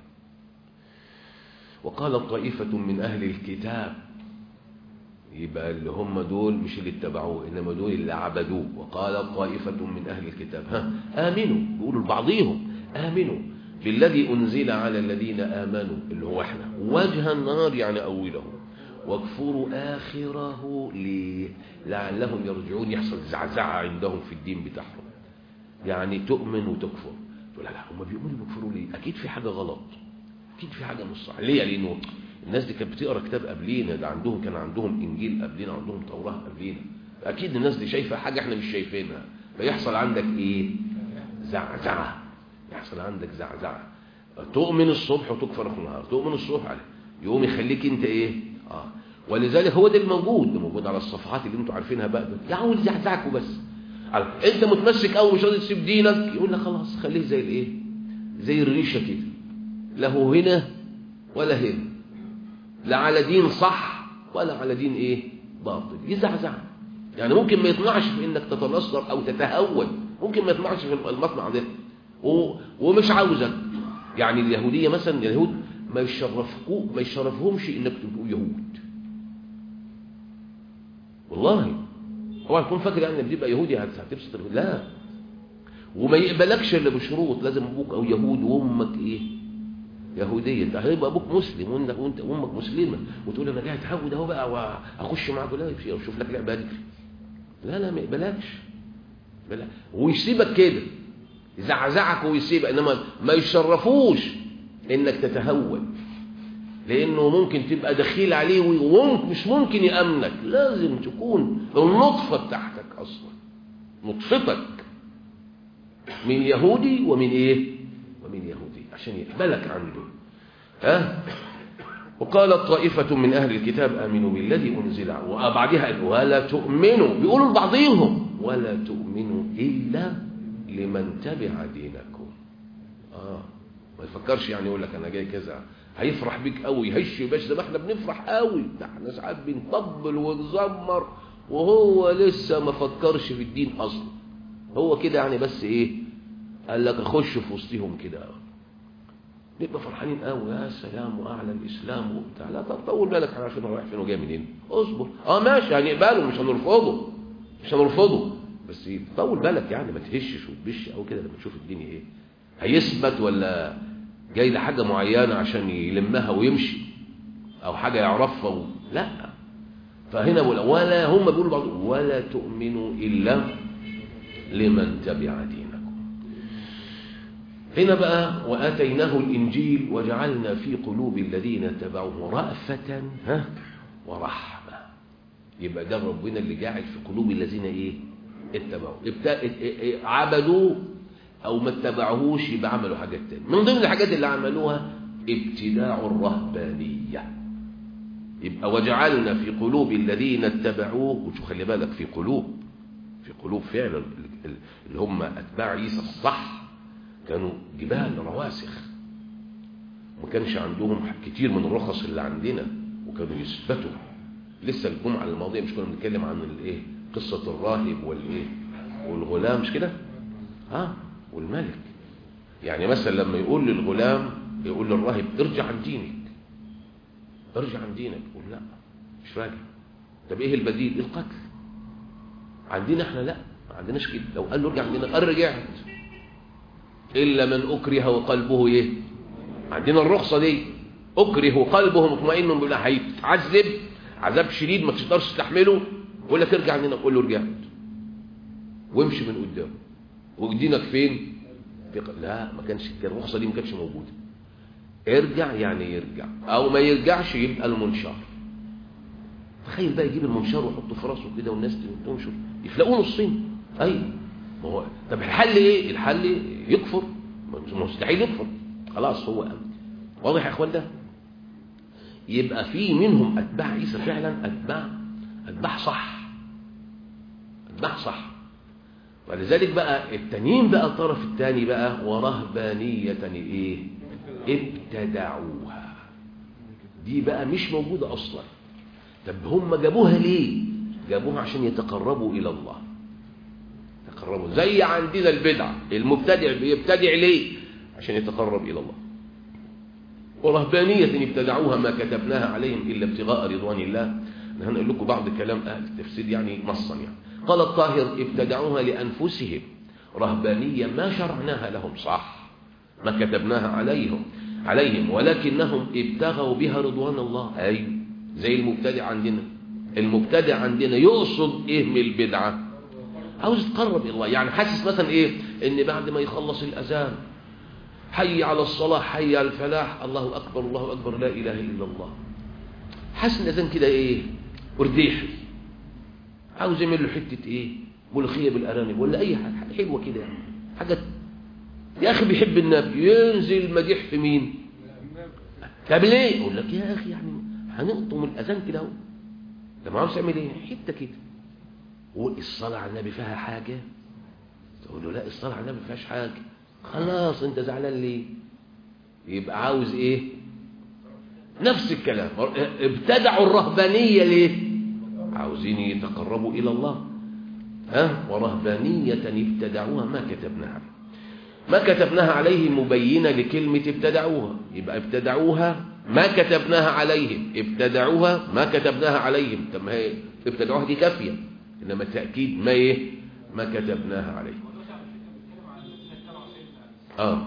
وقال طائفة من أهل الكتاب يبقى اللي هم دول مش اللي اتبعوه إنما دول اللي عبدوه وقال طائفة من أهل الكتاب ها آمنوا بيقولوا لبعضهم آمنوا بالذي أنزل على الذين آمنوا اللي هو احنا وجه النهار يعني أوله واكفروا آخره ليه لعلهم يرجعون يحصل زعزعة عندهم في الدين بتاعهم يعني تؤمن وتكفر تقول لا هم بيؤمنوا بيكفروا ليه أكيد في حاجة غلط أكيد في حاجة مش صح ليه لأنه الناس دي كانت بتقرا كتاب قبلينا ده عندهم كان عندهم إنجيل قبلينا عندهم توراة قبلينا أكيد الناس دي شايفة حاجة احنا مش شايفينها فيحصل عندك إيه زعزعة يحصل عندك زعزعة تؤمن الصبح وتكفر في النهار تؤمن الصبح عليه يقوم يخليك انت ايه اه ولذلك هو ده الموجود ده موجود على الصفحات اللي انتوا عارفينها بقى يحاول يزعزعك وبس انت متمسك قوي مش راضي تسيب دينك يقول لك خلاص خليه زي الايه زي الريشه كده لا هو هنا ولا هنا لا على دين صح ولا على دين ايه باطل يزعزع يعني ممكن ما يطمعش في انك تتنصر او تتهود ممكن ما يطمعش في المطمع ده ومش عاوزك يعني اليهودية مثلا اليهود ما يشرفكو ما يشرفهمش انك تبقوا يهود والله هو هيكون فاكر يعني انك تبقى يهودي هتبسط لا وما يقبلكش الا بشروط لازم ابوك او يهود وامك ايه يهوديه انت هيبقى ابوك مسلم وانت وانت امك مسلمه وتقول انا جاي اتهود اهو بقى واخش معاك لا شوف لك لعبه بدري لا لا ما يقبلكش ويسيبك كده يزعزعك ويسيبك انما ما يشرفوش انك تتهود لانه ممكن تبقى دخيل عليه وممكن مش ممكن يامنك لازم تكون النطفه بتاعتك اصلا نطفتك من يهودي ومن ايه ومن يهودي عشان يقبلك عنده ها وقالت طائفة من أهل الكتاب آمنوا بالذي أنزل وبعدها قال ولا تؤمنوا بيقولوا لبعضهم ولا تؤمنوا إلا لمن تبع دينكم آه ما يفكرش يعني يقول لك أنا جاي كذا هيفرح بيك قوي هش باش زي ما احنا بنفرح قوي ده احنا ساعات بنطبل ونزمر وهو لسه ما فكرش في الدين أصلا هو كده يعني بس إيه قال لك أخش في وسطهم كده نبقى فرحانين قوي يا سلام واعلى الاسلام وبتاع لا تطول بالك احنا عارفين هو رايح فين وجاي منين اصبر اه ماشي هنقبله مش هنرفضه مش هنرفضه بس طول بالك يعني ما تهشش وتبش او كده لما تشوف الدنيا ايه هيثبت ولا جاي لحاجه معينه عشان يلمها ويمشي او حاجه يعرفها و... لا فهنا ولا هم بيقولوا بعض ولا تؤمنوا الا لمن تبع دينكم هنا بقى وآتيناه الإنجيل وجعلنا في قلوب الذين اتبعوه رأفة ها ورحمة يبقى ده ربنا اللي جاعل في قلوب الذين ايه اتبعوه عبدوه او ما اتبعوهوش يبقى عملوا حاجات تانية من ضمن الحاجات اللي عملوها ابتداع الرهبانية يبقى وجعلنا في قلوب الذين اتبعوه وشو خلي بالك في قلوب في قلوب فعلا اللي هم اتباع عيسى الصح كانوا جبال رواسخ ما كانش عندهم كتير من الرخص اللي عندنا وكانوا يثبتوا لسه الجمعة الماضية مش كنا بنتكلم عن الايه قصة الراهب والايه والغلام مش كده ها والملك يعني مثلا لما يقول للغلام يقول للراهب ارجع عن دينك ارجع عن دينك يقول لا مش راجع طب ايه البديل القتل عندنا احنا لا ما عندناش كده لو قال له ارجع عن دينك قال رجعت إلا من أكره وقلبه إيه عندنا الرخصة دي اكره قلبه مطمئن بالله هيتعذب عذاب شديد ما تقدرش تستحمله يقول لك ارجع عندنا قول له رجعت وامشي من قدامه ودينك فين في ق- لا ما كانش كان الرخصه دي ما كانتش موجوده ارجع يعني يرجع او ما يرجعش يبقى المنشار تخيل بقى يجيب المنشار ويحطه في راسه كده والناس تنشر يفلقوه نصين ايوه ما هو طب الحل ايه الحل يكفر مستحيل يكفر خلاص هو أمن. واضح يا اخوان ده يبقى في منهم اتباع عيسى فعلا اتباع اتباع صح اتباع صح ولذلك بقى التانيين بقى الطرف الثاني بقى ورهبانية ايه ابتدعوها دي بقى مش موجودة اصلا طب هم جابوها ليه جابوها عشان يتقربوا الى الله يتقربوا زي عندنا البدع المبتدع بيبتدع ليه عشان يتقرب الى الله ورهبانية ابتدعوها ما كتبناها عليهم إلا ابتغاء رضوان الله أنا هنقول لكم بعض كلام أهل التفسير يعني نصا يعني قال الطاهر ابتدعوها لأنفسهم رهبانية ما شرعناها لهم صح ما كتبناها عليهم عليهم ولكنهم ابتغوا بها رضوان الله أي زي المبتدع عندنا المبتدع عندنا يقصد إيه من البدعة عاوز يتقرب إلى الله يعني حاسس مثلا إيه إن بعد ما يخلص الأذان حي على الصلاة حي على الفلاح الله أكبر الله أكبر لا إله إلا الله حاسس الأذان كده إيه ورديحي عاوز يعمل له حتة إيه ملوخية بالأرانب ولا أي حاجة حاجة حلوة كده يعني حاجة يا أخي بيحب النبي ينزل مديح في مين طب ليه يقول لك يا أخي يعني هنقطم الأذان كده اهو لما عاوز يعمل إيه حتة كده والصلاة على النبي فيها حاجة تقول له لا الصلاة على النبي ما فيهاش حاجة خلاص انت زعلان ليه يبقى عاوز ايه نفس الكلام ابتدعوا الرهبانية ليه عاوزين يتقربوا الى الله ها ورهبانية ابتدعوها ما كتبناها عليه ما كتبناها عليه مبينة لكلمة ابتدعوها يبقى ابتدعوها ما كتبناها عليهم ابتدعوها ما كتبناها عليهم طب ما هي ابتدعوها دي كافية انما التأكيد ما ايه ما كتبناها عليهم اه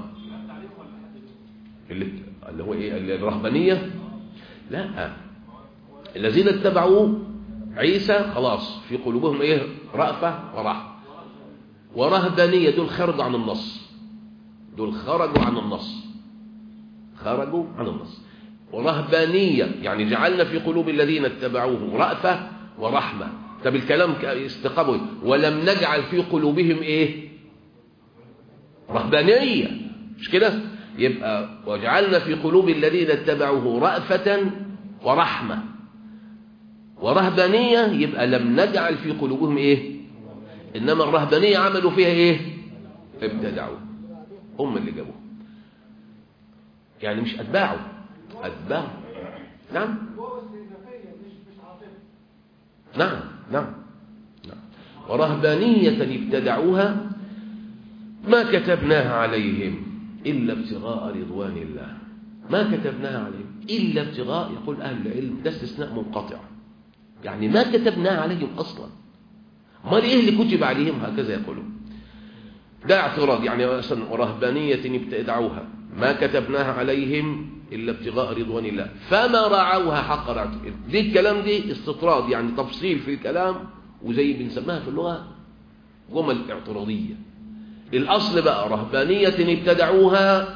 اللي اللي هو ايه اللي الرهبانيه لا الذين اتبعوا عيسى خلاص في قلوبهم ايه رأفة ورحمة ورهبانية دول خرجوا عن النص دول خرجوا عن النص خرجوا عن النص ورهبانية يعني جعلنا في قلوب الذين اتبعوه رأفة ورحمة طب الكلام استقاموا ولم نجعل في قلوبهم ايه رهبانية مش كده يبقى وجعلنا في قلوب الذين اتبعوه رأفة ورحمة ورهبانية يبقى لم نجعل في قلوبهم ايه انما الرهبانية عملوا فيها ايه ابتدعوا هم اللي جابوه يعني مش اتباعوا اتباعوا نعم نعم نعم نعم ورهبانية ابتدعوها ما كتبناها عليهم إلا ابتغاء رضوان الله ما كتبناها عليهم إلا ابتغاء يقول أهل العلم ده استثناء منقطع يعني ما كتبناها عليهم أصلا ما إيه اللي كتب عليهم هكذا يقولون ده اعتراض يعني مثلا رهبانية ابتدعوها ما كتبناها عليهم إلا ابتغاء رضوان الله فما رعوها حق رعته دي الكلام دي استطراد يعني تفصيل في الكلام وزي بنسميها في اللغة جمل اعتراضية الأصل بقى رهبانية ابتدعوها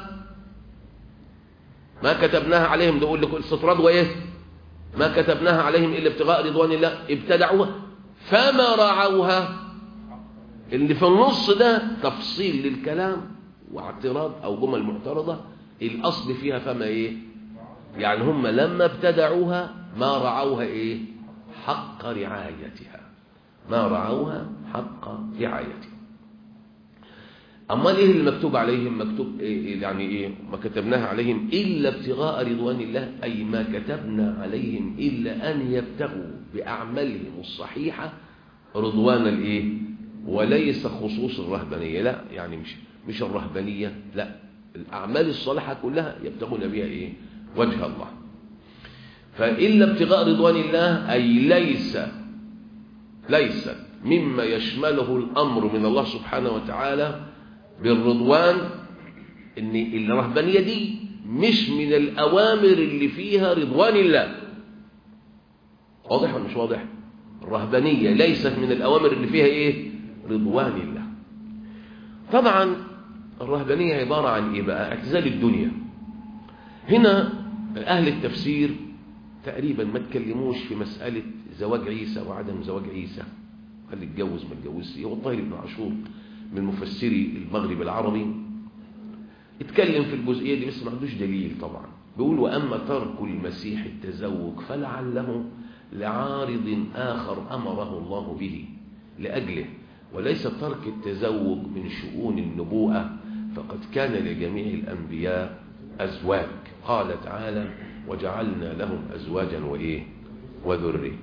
ما كتبناها عليهم ده يقول لك استطراد وإيه ما كتبناها عليهم إلا ابتغاء رضوان الله ابتدعوها فما رعوها اللي في النص ده تفصيل للكلام واعتراض أو جمل معترضة الأصل فيها فما إيه يعني هم لما ابتدعوها ما رعوها إيه حق رعايتها ما رعوها حق رعايتها أما إيه اللي مكتوب عليهم مكتوب إيه يعني إيه ما كتبناها عليهم إلا ابتغاء رضوان الله أي ما كتبنا عليهم إلا أن يبتغوا بأعمالهم الصحيحة رضوان الإيه وليس خصوص الرهبانية لا يعني مش مش الرهبانية لا الأعمال الصالحة كلها يبتغون بها إيه وجه الله فإلا ابتغاء رضوان الله أي ليس ليست مما يشمله الأمر من الله سبحانه وتعالى بالرضوان ان الرهبانيه دي مش من الأوامر اللي فيها رضوان الله واضح ولا مش واضح الرهبانية ليست من الأوامر اللي فيها إيه رضوان الله طبعا الرهبانية عبارة عن إيه بقى اعتزال الدنيا هنا أهل التفسير تقريبا ما تكلموش في مسألة زواج عيسى وعدم زواج عيسى هل اتجوز ما اتجوزش هو الطاهر بن عاشور من مفسري المغرب العربي اتكلم في الجزئية دي بس ما عندوش دليل طبعا بيقول وأما ترك المسيح التزوج فلعله لعارض آخر أمره الله به لأجله وليس ترك التزوج من شؤون النبوءة فقد كان لجميع الأنبياء أزواج قال تعالى وجعلنا لهم أزواجا وإيه وذرية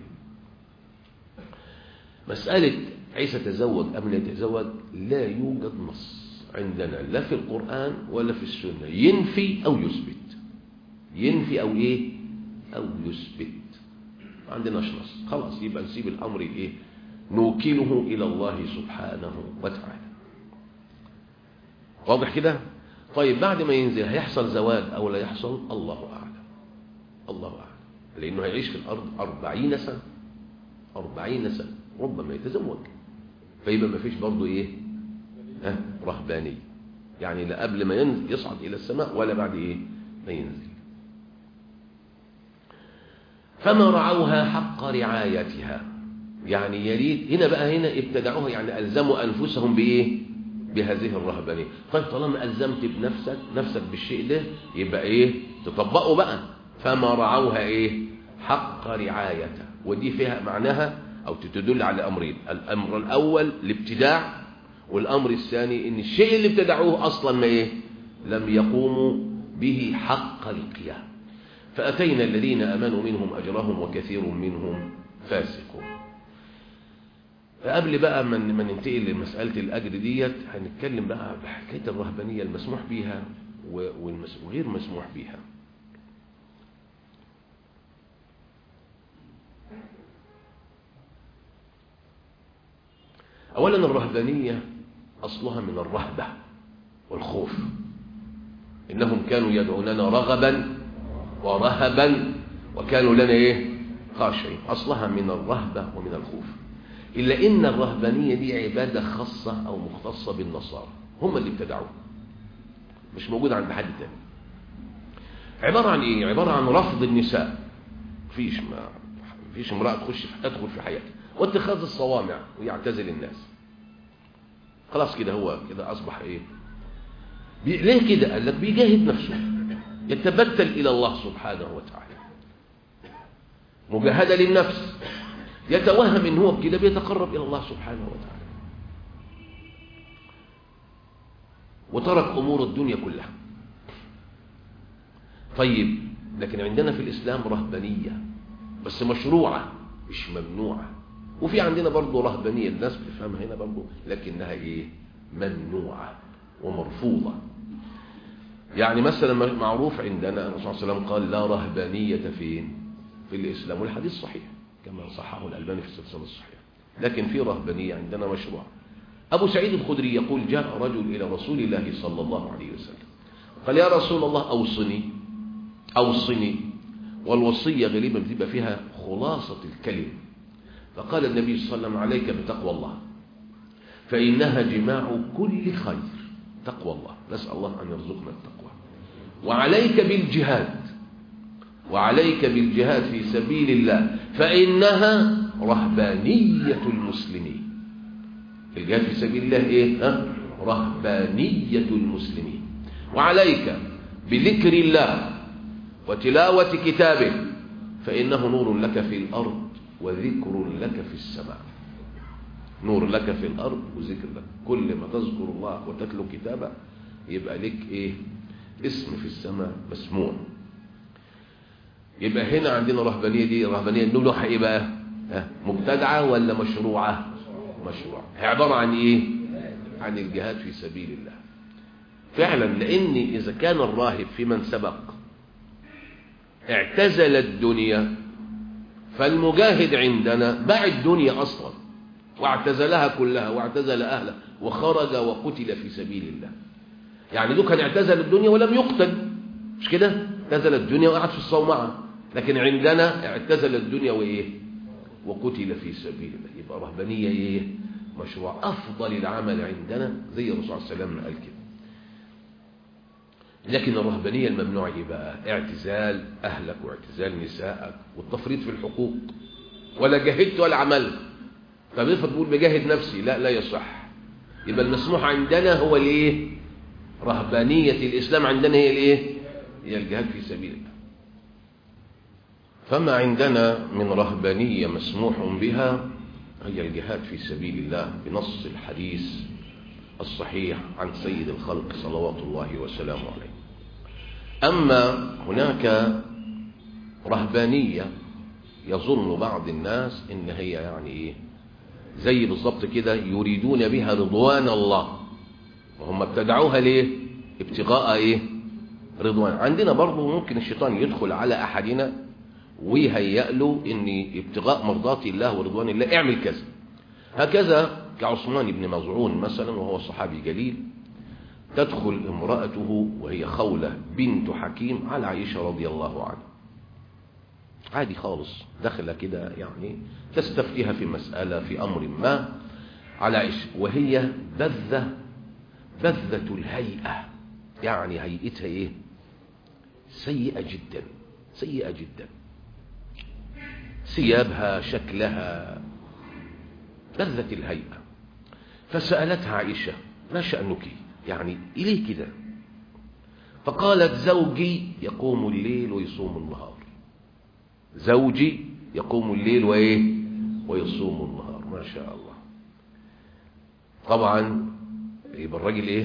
مسألة عيسى تزوج أم لا يتزوج لا يوجد نص عندنا لا في القرآن ولا في السنة ينفي أو يثبت ينفي أو إيه أو يثبت ما عندناش نص خلاص يبقى نسيب الأمر إيه نوكله إلى الله سبحانه وتعالى واضح كده طيب بعد ما ينزل هيحصل زواج أو لا يحصل الله أعلم الله أعلم لأنه هيعيش في الأرض أربعين سنة أربعين سنة ربما يتزوج فيبقى ما فيش برضه إيه ها رهباني يعني لا قبل ما ينزل يصعد إلى السماء ولا بعد إيه ما ينزل فما رعوها حق رعايتها يعني يريد هنا بقى هنا ابتدعوها يعني ألزموا أنفسهم بإيه بهذه الرهبانية طيب طالما ألزمت بنفسك نفسك بالشيء ده يبقى إيه تطبقه بقى فما رعوها إيه حق رعايتها ودي فيها معناها أو تدل على أمرين الأمر الأول الابتداع والأمر الثاني إن الشيء اللي ابتدعوه أصلا ما إيه لم يقوموا به حق القيام فأتينا الذين أمنوا منهم أجرهم وكثير منهم فاسقون فقبل بقى ما من ننتقل لمسألة الأجر ديت هنتكلم بقى بحكاية الرهبانية المسموح بيها وغير مسموح بيها أولا الرهبانية أصلها من الرهبة والخوف إنهم كانوا يدعوننا رغبا ورهبا وكانوا لنا إيه خاشعين أصلها من الرهبة ومن الخوف إلا إن الرهبانية دي عبادة خاصة أو مختصة بالنصارى هم اللي ابتدعوها مش موجود عند حد تاني عبارة عن إيه؟ عبارة عن رفض النساء فيش ما فيش امرأة تخش في تدخل في حياتها واتخاذ الصوامع ويعتزل الناس خلاص كده هو كده أصبح إيه بي... ليه كده قال لك بيجاهد نفسه يتبتل إلى الله سبحانه وتعالى مجاهدة للنفس يتوهم ان هو بكده بيتقرب الى الله سبحانه وتعالى وترك امور الدنيا كلها طيب لكن عندنا في الاسلام رهبانيه بس مشروعه مش ممنوعه وفي عندنا برضه رهبانيه الناس بتفهمها هنا برضه لكنها ايه ممنوعه ومرفوضه يعني مثلا معروف عندنا الرسول صلى الله عليه وسلم قال لا رهبانيه فين في الاسلام والحديث صحيح كما صححه الألباني في السلسلة الصحيحة لكن في رهبانية عندنا مشروع أبو سعيد الخدري يقول جاء رجل إلى رسول الله صلى الله عليه وسلم قال يا رسول الله أوصني أوصني والوصية غالبا بتبقى فيها خلاصة الكلم فقال النبي صلى الله عليه وسلم عليك بتقوى الله فإنها جماع كل خير تقوى الله نسأل الله أن يرزقنا التقوى وعليك بالجهاد وعليك بالجهاد في سبيل الله فإنها رهبانية المسلمين الجهاد في سبيل الله إيه؟ ها؟ رهبانية المسلمين وعليك بذكر الله وتلاوة كتابه فإنه نور لك في الأرض وذكر لك في السماء نور لك في الأرض وذكر لك كل ما تذكر الله وتتلو كتابه يبقى لك إيه اسم في السماء مسموع يبقى هنا عندنا رهبانية دي رهبانية نقولها ايه بقى مبتدعة ولا مشروعة مشروع هي عبارة عن ايه عن الجهاد في سبيل الله فعلا لان اذا كان الراهب في من سبق اعتزل الدنيا فالمجاهد عندنا باع الدنيا اصلا واعتزلها كلها واعتزل اهلها وخرج وقتل في سبيل الله يعني دول كان اعتزل الدنيا ولم يقتل مش كده اعتزل الدنيا وقعد في الصومعة لكن عندنا اعتزل الدنيا وايه وقتل في سبيل الله يبقى رهبانية ايه مشروع افضل العمل عندنا زي الرسول صلى الله عليه وسلم قال كده لكن الرهبانية الممنوع ايه بقى اعتزال اهلك واعتزال نسائك والتفريط في الحقوق ولا جاهدت ولا عملت طب افرض تقول بجاهد نفسي لا لا يصح يبقى المسموح عندنا هو الايه رهبانية الاسلام عندنا هي الايه هي الجهاد في سبيل الله فما عندنا من رهبانية مسموح بها هي الجهاد في سبيل الله بنص الحديث الصحيح عن سيد الخلق صلوات الله وسلامه عليه أما هناك رهبانية يظن بعض الناس إن هي يعني إيه زي بالضبط كده يريدون بها رضوان الله وهم ابتدعوها ليه ابتغاء إيه رضوان عندنا برضه ممكن الشيطان يدخل على أحدنا ويهيأ له ان ابتغاء مرضات الله ورضوان الله اعمل كذا هكذا كعثمان بن مزعون مثلا وهو صحابي جليل تدخل امرأته وهي خولة بنت حكيم على عائشة رضي الله عنها عادي خالص دخل كده يعني تستفتيها في مسألة في أمر ما على عائشة وهي بذة بذة الهيئة يعني هيئتها ايه سيئة جدا سيئة جدا ثيابها شكلها بذت الهيئة فسألتها عائشة ما شأنك يعني إليه كده فقالت زوجي يقوم الليل ويصوم النهار زوجي يقوم الليل وإيه ويصوم النهار ما شاء الله طبعا يبقى الراجل إيه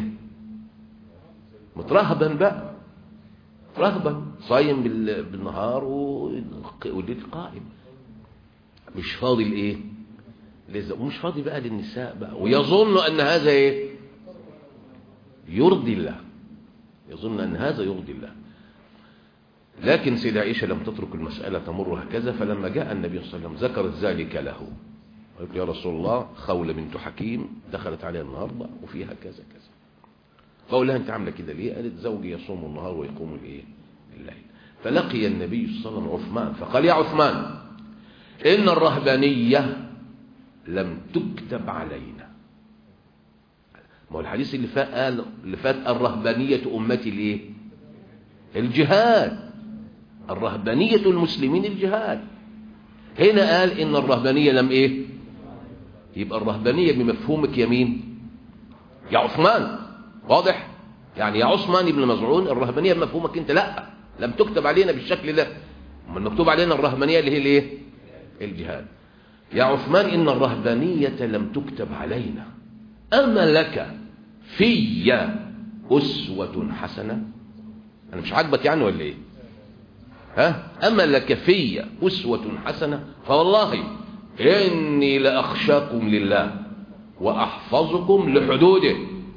مترهبا بقى رهبا صايم بالنهار والليل قائم مش فاضي لايه ومش فاضي بقى للنساء بقى ويظن ان هذا ايه يرضي الله يظن ان هذا يرضي الله لكن سيدة عائشة لم تترك المسألة تمر هكذا فلما جاء النبي صلى الله عليه وسلم ذكرت ذلك له قالت يا رسول الله خولة بنت حكيم دخلت عليها النهاردة وفيها كذا كذا فقال لها انت عامله كده ليه قالت زوجي يصوم النهار ويقوم الايه الليل فلقي النبي صلى الله عليه وسلم عثمان فقال يا عثمان ان الرهبانيه لم تكتب علينا ما هو الحديث اللي فات قال اللي فات الرهبانيه امتي الايه الجهاد الرهبانيه المسلمين الجهاد هنا قال ان الرهبانيه لم ايه يبقى الرهبانيه بمفهومك يمين يا عثمان واضح يعني يا عثمان بن مزعون الرهبانيه بمفهومك انت لا لم تكتب علينا بالشكل ده امال مكتوب علينا الرهبانيه اللي هي الايه الجهاد يا عثمان ان الرهبانيه لم تكتب علينا اما لك في اسوه حسنه انا مش عاجبك يعني ولا ايه ها اما لك في اسوه حسنه فوالله اني لاخشاكم لله واحفظكم لحدوده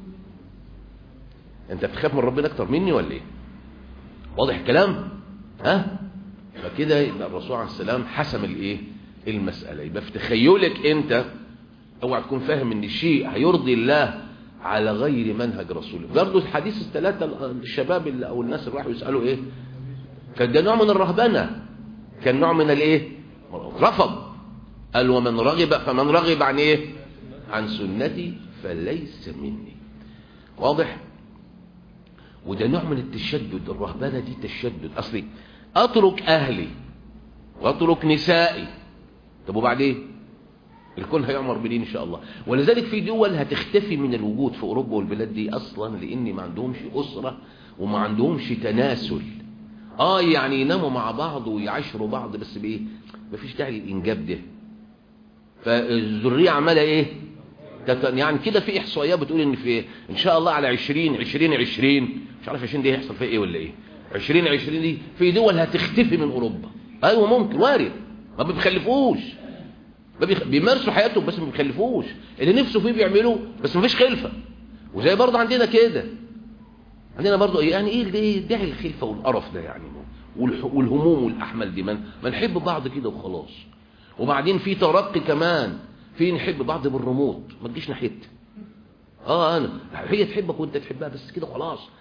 انت بتخاف من ربنا اكتر مني ولا ايه واضح الكلام ها فكده يبقى الرسول عليه السلام حسم الايه المساله يبقى في تخيلك انت اوعى تكون فاهم ان الشيء هيرضي الله على غير منهج رسوله برضه الحديث الثلاثه الشباب اللي او الناس اللي راحوا يسالوا ايه كان ده نوع من الرهبنه كان نوع من الايه رفض قال ومن رغب فمن رغب عن ايه عن سنتي فليس مني واضح وده نوع من التشدد الرهبنة دي تشدد أصلي أترك أهلي وأترك نسائي طب وبعدين الكل هيعمر بدين إن شاء الله ولذلك في دول هتختفي من الوجود في أوروبا والبلاد دي أصلا لأن ما عندهمش أسرة وما عندهمش تناسل آه يعني يناموا مع بعض ويعاشروا بعض بس بإيه مفيش داعي للإنجاب ده فالذرية عمالة إيه يعني كده في احصائيات بتقول ان في ان شاء الله على 20 20 20 مش عارف 20 دي هيحصل فيها ايه ولا ايه 20 20 دي في دول هتختفي من اوروبا ايوه ممكن وارد ما بيخلفوش ما بيخ... بيمارسوا حياتهم بس ما بيخلفوش اللي نفسه فيه بيعملوه بس ما فيش خلفه وزي برضه عندنا كده عندنا برضه يعني ايه ايه داعي الخلفه والقرف ده يعني والح... والهموم والاحمال دي ما نحب بعض كده وخلاص وبعدين في ترقي كمان في نحب بعض بالريموت ما تجيش ناحيتي اه انا هي تحبك وانت تحبها بس كده خلاص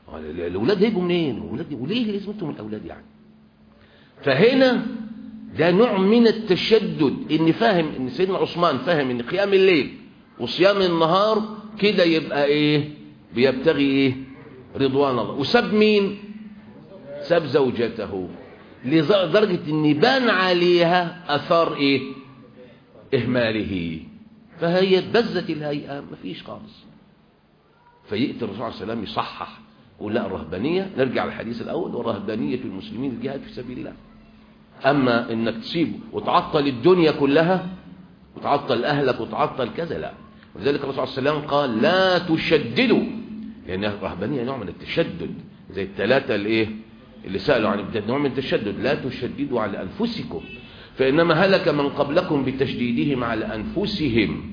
الاولاد هيجوا منين الاولاد وليه لازم انتم الاولاد يعني فهنا ده نوع من التشدد ان فاهم ان سيدنا عثمان فاهم ان قيام الليل وصيام النهار كده يبقى ايه بيبتغي ايه رضوان الله وساب مين ساب زوجته لدرجة ان بان عليها اثار ايه اهماله فهي اتبزت الهيئة مفيش خالص فيأتي الرسول عليه السلام يصحح يقول لا الرهبانية نرجع للحديث الأول ورهبانية المسلمين الجهاد في سبيل الله أما إنك تسيبه وتعطل الدنيا كلها وتعطل أهلك وتعطل كذا لا ولذلك الرسول صلى الله عليه وسلم قال لا تشددوا لأن الرهبانية نوع من التشدد زي الثلاثة الإيه اللي سألوا عن البداية نوع من التشدد لا تشددوا على أنفسكم فإنما هلك من قبلكم بتشديدهم على أنفسهم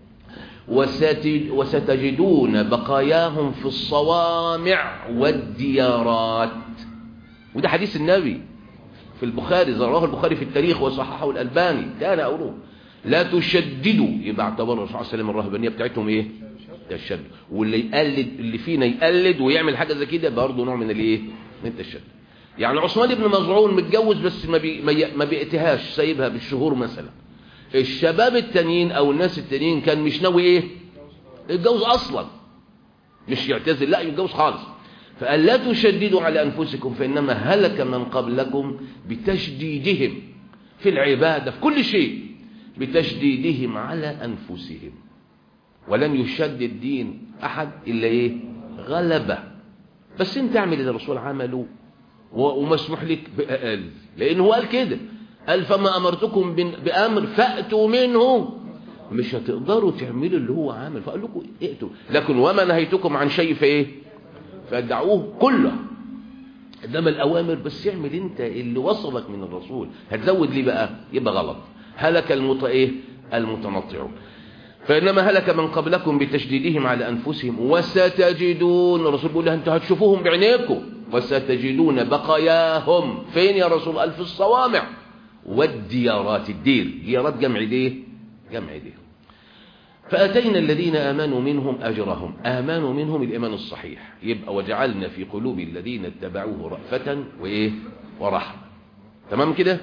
وستجدون بقاياهم في الصوامع والديارات وده حديث النبي في البخاري رواه البخاري في التاريخ وصححه الألباني كان أولوه لا تشددوا يبقى اعتبر الرسول صلى الله عليه وسلم الرهبانية بتاعتهم ايه تشدد واللي يقلد اللي فينا يقلد ويعمل حاجة زي كده برضه نوع من الايه من التشدد يعني عثمان بن مزعون متجوز بس ما بي ما بيأتهاش سايبها بالشهور مثلا الشباب التانيين او الناس التانيين كان مش ناوي ايه يتجوز اصلا مش يعتزل لا يتجوز خالص فقال لا تشددوا على انفسكم فانما هلك من قبلكم بتشديدهم في العبادة في كل شيء بتشديدهم على انفسهم ولن يشدد دين احد الا ايه غلبه بس انت اعمل اللي الرسول عمله ومسموح لك بأقل لأنه هو قال كده قال فما أمرتكم بأمر فأتوا منه مش هتقدروا تعملوا اللي هو عامل فقال لكم ائتوا لكن وما نهيتكم عن شيء فايه فادعوه كله انما الأوامر بس اعمل انت اللي وصلك من الرسول هتزود ليه بقى يبقى غلط هلك المت ايه المتنطعون فإنما هلك من قبلكم بتشديدهم على أنفسهم وستجدون الرسول بيقول لها انتوا هتشوفوهم بعينيكم وستجدون بقاياهم فين يا رسول الله في الصوامع والديارات الدير ديارات جمع ديه جمع ديه فأتينا الذين آمنوا منهم أجرهم آمنوا منهم الإيمان الصحيح يبقى وجعلنا في قلوب الذين اتبعوه رأفة وإيه ورحمة تمام كده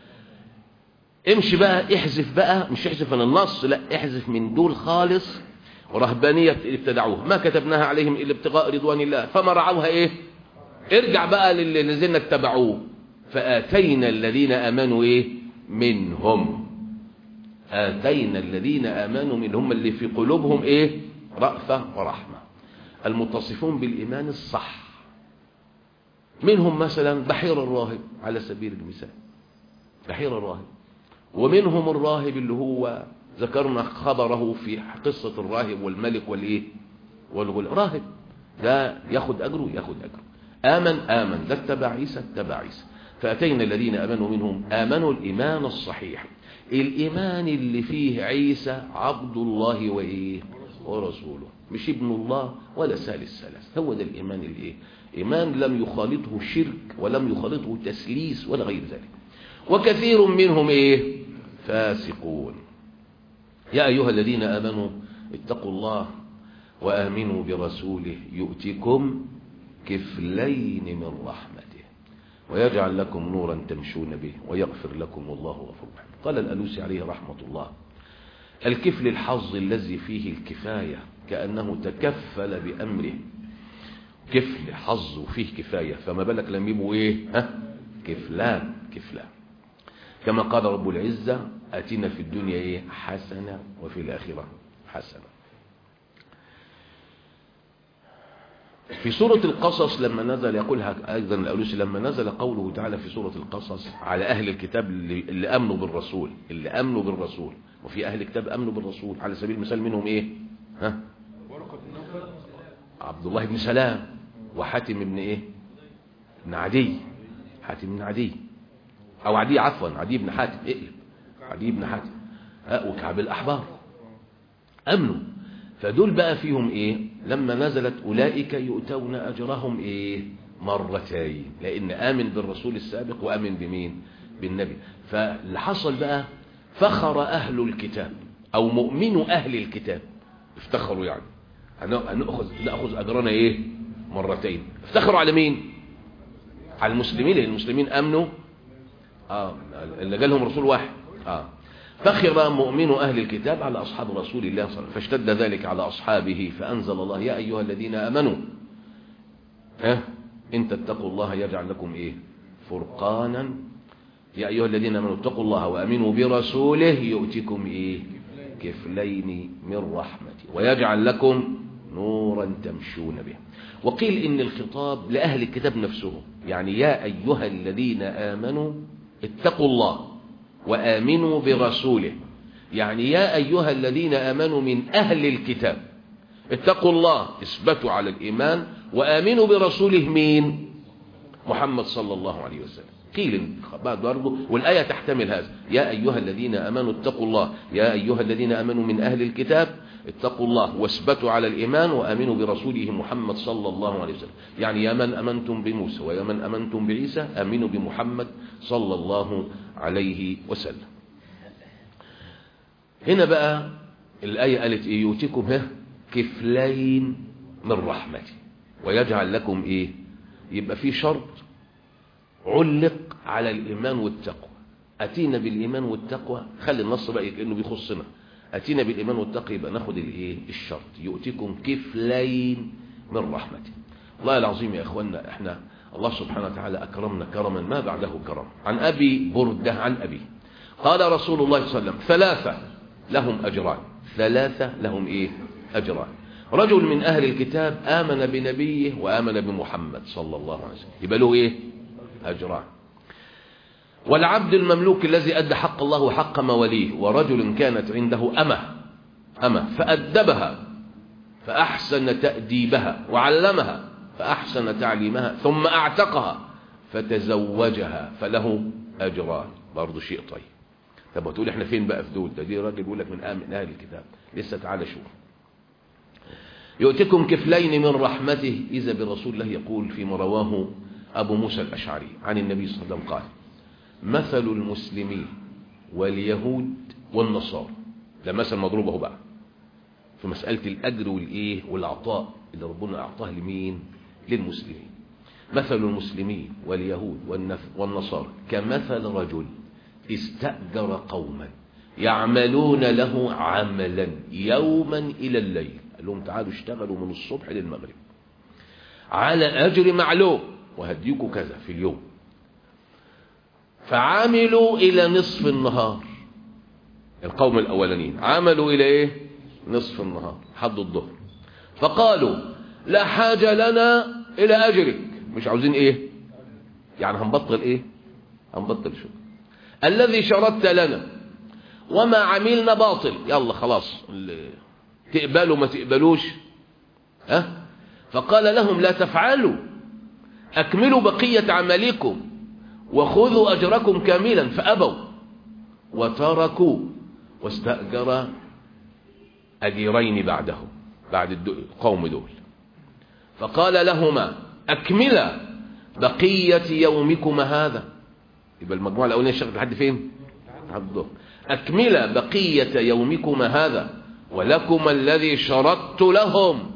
امشي بقى احذف بقى مش احذف من النص لا احذف من دول خالص ورهبانية ابتدعوها ما كتبناها عليهم إلا ابتغاء رضوان الله فما رعوها ايه ارجع بقى للي نزلنا اتبعوه فآتينا الذين آمنوا ايه منهم آتينا الذين آمنوا منهم اللي في قلوبهم ايه رأفة ورحمة المتصفون بالإيمان الصح منهم مثلا بحير الراهب على سبيل المثال بحير الراهب ومنهم الراهب اللي هو ذكرنا خبره في قصة الراهب والملك والايه والغلام راهب ده ياخد أجره ياخد أجره آمن آمن ده اتبع عيسى اتبع عيسى فأتينا الذين آمنوا منهم آمنوا الإيمان الصحيح الإيمان اللي فيه عيسى عبد الله وإيه ورسوله مش ابن الله ولا ثالث ثلاث هو ده الإيمان الإيه إيمان لم يخالطه شرك ولم يخالطه تسليس ولا غير ذلك وكثير منهم إيه فاسقون يا أيها الذين آمنوا اتقوا الله وآمنوا برسوله يؤتكم كفلين من رحمته ويجعل لكم نورا تمشون به ويغفر لكم الله غفور رحيم قال الألوسي عليه رحمة الله الكفل الحظ الذي فيه الكفاية كأنه تكفل بأمره كفل حظ وفيه كفاية فما بالك لم يبقوا ايه ها كفلان كفلان كما قال رب العزة أتينا في الدنيا ايه حسنة وفي الآخرة حسنة في سورة القصص لما نزل يقولها أيضا الأولوسي لما نزل قوله تعالى في سورة القصص على أهل الكتاب اللي, اللي أمنوا بالرسول اللي أمنوا بالرسول وفي أهل الكتاب أمنوا بالرسول على سبيل المثال منهم إيه ها عبد الله بن سلام وحاتم بن إيه بن عدي حاتم بن عدي أو عدي عفوا عدي بن حاتم اقلب عدي بن حاتم ها وكعب الأحبار أمنوا فدول بقى فيهم ايه لما نزلت اولئك يؤتون اجرهم ايه مرتين لان امن بالرسول السابق وامن بمين بالنبي فاللي حصل بقى فخر اهل الكتاب او مؤمن اهل الكتاب افتخروا يعني هناخذ ناخذ اجرنا ايه مرتين افتخروا على مين على المسلمين لان المسلمين امنوا اه اللي جالهم رسول واحد اه فخر مؤمن أهل الكتاب على أصحاب رسول الله صلى الله عليه وسلم فاشتد ذلك على أصحابه فأنزل الله يا أيها الذين آمنوا ها إن تتقوا الله يجعل لكم إيه فرقانا يا أيها الذين آمنوا اتقوا الله وأمنوا برسوله يؤتكم إيه كفلين من رحمته ويجعل لكم نورا تمشون به وقيل إن الخطاب لأهل الكتاب نفسهم يعني يا أيها الذين آمنوا اتقوا الله وآمنوا برسوله يعني يا أيها الذين آمنوا من أهل الكتاب اتقوا الله اثبتوا على الإيمان وآمنوا برسوله مين محمد صلى الله عليه وسلم قيل بعد برضه والآية تحتمل هذا يا أيها الذين آمنوا اتقوا الله يا أيها الذين آمنوا من أهل الكتاب اتقوا الله واثبتوا على الإيمان وآمنوا برسوله محمد صلى الله عليه وسلم يعني يا من أمنتم بموسى ويا من أمنتم بعيسى آمنوا بمحمد صلى الله عليه وسلم هنا بقى الآية قالت إيه يؤتكم ها كفلين من رحمته ويجعل لكم إيه يبقى في شرط علق على الإيمان والتقوى أتينا بالإيمان والتقوى خلي النص بقى كأنه بيخصنا أتينا بالإيمان والتقوى يبقى ناخد الإيه الشرط يؤتكم كفلين من رحمته الله العظيم يا أخوانا إحنا الله سبحانه وتعالى أكرمنا كرما ما بعده كرم عن أبي بردة عن أبي قال رسول الله صلى الله عليه وسلم ثلاثة لهم أجران ثلاثة لهم إيه أجران رجل من أهل الكتاب آمن بنبيه وآمن بمحمد صلى الله عليه وسلم يبقى له إيه أجران والعبد المملوك الذي أدى حق الله وحق مواليه ورجل كانت عنده أمة أمة فأدبها فأحسن تأديبها وعلمها فأحسن تعليمها ثم أعتقها فتزوجها فله أجران برضه شيء طيب طب وتقول احنا فين بقى في دول ده دي راجل بيقول لك من من اهل الكتاب لسه تعالى شوف يؤتكم كفلين من رحمته اذا برسول الله يقول فيما رواه ابو موسى الاشعري عن النبي صلى الله عليه وسلم قال مثل المسلمين واليهود والنصارى ده مثل مضروب اهو بقى في مساله الاجر والايه والعطاء اللي ربنا اعطاه لمين للمسلمين مثل المسلمين واليهود والنصارى كمثل رجل استأجر قوما يعملون له عملا يوما إلى الليل قال لهم تعالوا اشتغلوا من الصبح للمغرب على أجر معلوم وهديكوا كذا في اليوم فعملوا إلى نصف النهار القوم الأولانيين عملوا إلى إيه نصف النهار حد الظهر فقالوا لا حاجة لنا إلى أجرك مش عاوزين إيه يعني هنبطل إيه هنبطل شغل الذي شردت لنا وما عملنا باطل يلا خلاص تقبلوا ما تقبلوش ها فقال لهم لا تفعلوا أكملوا بقية عملكم وخذوا أجركم كاملا فأبوا وتركوا واستأجر أجيرين بعده بعد القوم دول فقال لهما أكملا بقية يومكم هذا يبقى المجموعة الأولانية اشتغلت لحد فين لحد الظهر أكمل بقية يومكم هذا ولكم الذي شرطت لهم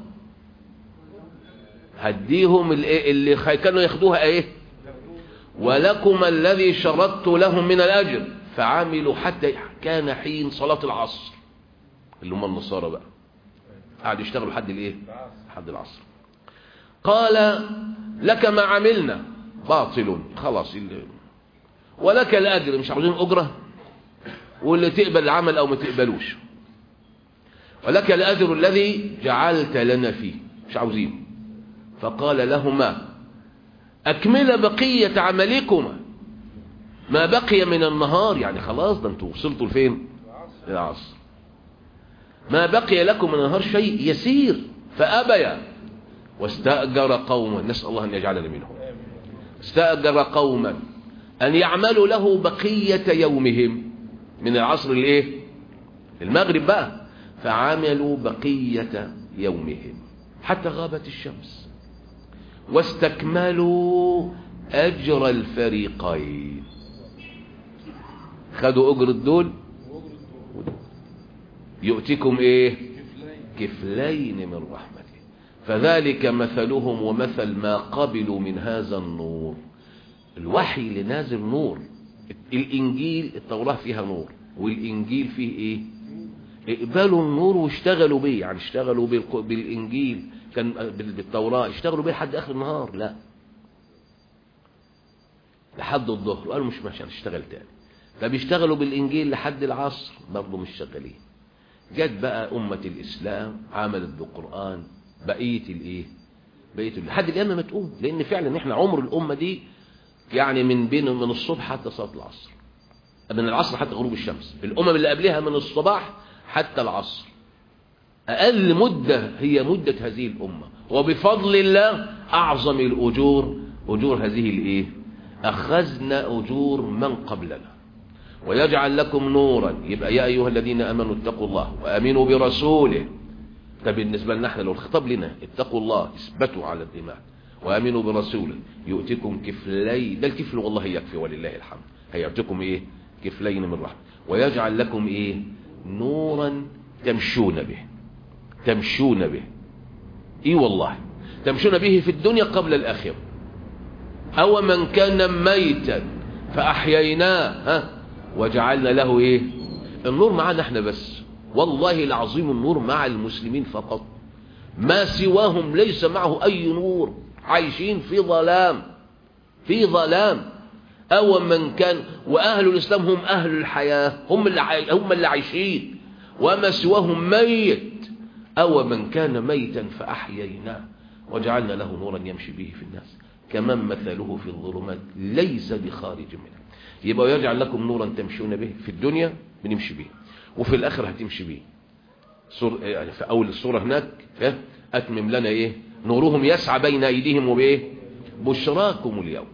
هديهم اللي كانوا ياخدوها ايه ولكم الذي شرطت لهم من الأجر فعملوا حتى كان حين صلاة العصر اللي هم النصارى بقى قعدوا يشتغلوا لحد الايه لحد العصر قال لك ما عملنا باطل خلاص اللي ولك الأجر مش عاوزين أجرة واللي تقبل العمل أو ما تقبلوش ولك الأجر الذي جعلت لنا فيه مش عاوزين فقال لهما أكمل بقية عملكما ما بقي من النهار يعني خلاص ده انتوا وصلتوا لفين العصر ما بقي لكم من النهار شيء يسير فأبيا واستأجر قوما نسأل الله أن يجعلنا منهم استأجر قوما أن يعملوا له بقية يومهم من العصر الايه المغرب بقى فعملوا بقية يومهم حتى غابت الشمس واستكملوا أجر الفريقين خدوا أجر الدول يؤتكم ايه كفلين من رحمته فذلك مثلهم ومثل ما قبلوا من هذا النور الوحي اللي نازل نور الإنجيل التوراة فيها نور والإنجيل فيه إيه اقبلوا النور واشتغلوا بيه يعني اشتغلوا بالإنجيل كان بالتوراة اشتغلوا بيه لحد آخر النهار لا لحد الظهر قالوا مش ماشي هنشتغل تاني طب اشتغلوا بالإنجيل لحد العصر برضه مش شغالين جت بقى أمة الإسلام عملت بالقرآن بقية الإيه بقية لحد الآن ما تقوم لأن فعلا احنا عمر الأمة دي يعني من بين من الصبح حتى صلاة العصر من العصر حتى غروب الشمس الأمم اللي قبلها من الصباح حتى العصر أقل مدة هي مدة هذه الأمة وبفضل الله أعظم الأجور أجور هذه الإيه أخذنا أجور من قبلنا ويجعل لكم نورا يبقى يا أيها الذين أمنوا اتقوا الله وأمنوا برسوله ده بالنسبة لنا احنا لو الخطاب لنا اتقوا الله اثبتوا على الإيمان وأمنوا برسوله يؤتكم كفلي ده الكفل والله يكفي ولله الحمد هيعطيكم ايه كفلين من رحمة ويجعل لكم ايه نورا تمشون به تمشون به اي والله تمشون به في الدنيا قبل الآخرة أو من كان ميتا فأحييناه ها وجعلنا له ايه النور معنا احنا بس والله العظيم النور مع المسلمين فقط ما سواهم ليس معه أي نور عايشين في ظلام في ظلام أو من كان وأهل الإسلام هم أهل الحياة هم اللي, عاي... هم اللي عايشين وما سواهم ميت أو من كان ميتا فأحييناه وجعلنا له نورا يمشي به في الناس كمن مثله في الظلمات ليس بخارج منها يبقى يجعل لكم نورا تمشون به في الدنيا بنمشي به وفي الآخر هتمشي به صور يعني في أول الصورة هناك أتمم لنا إيه نورهم يسعى بين أيديهم وبإيه بشراكم اليوم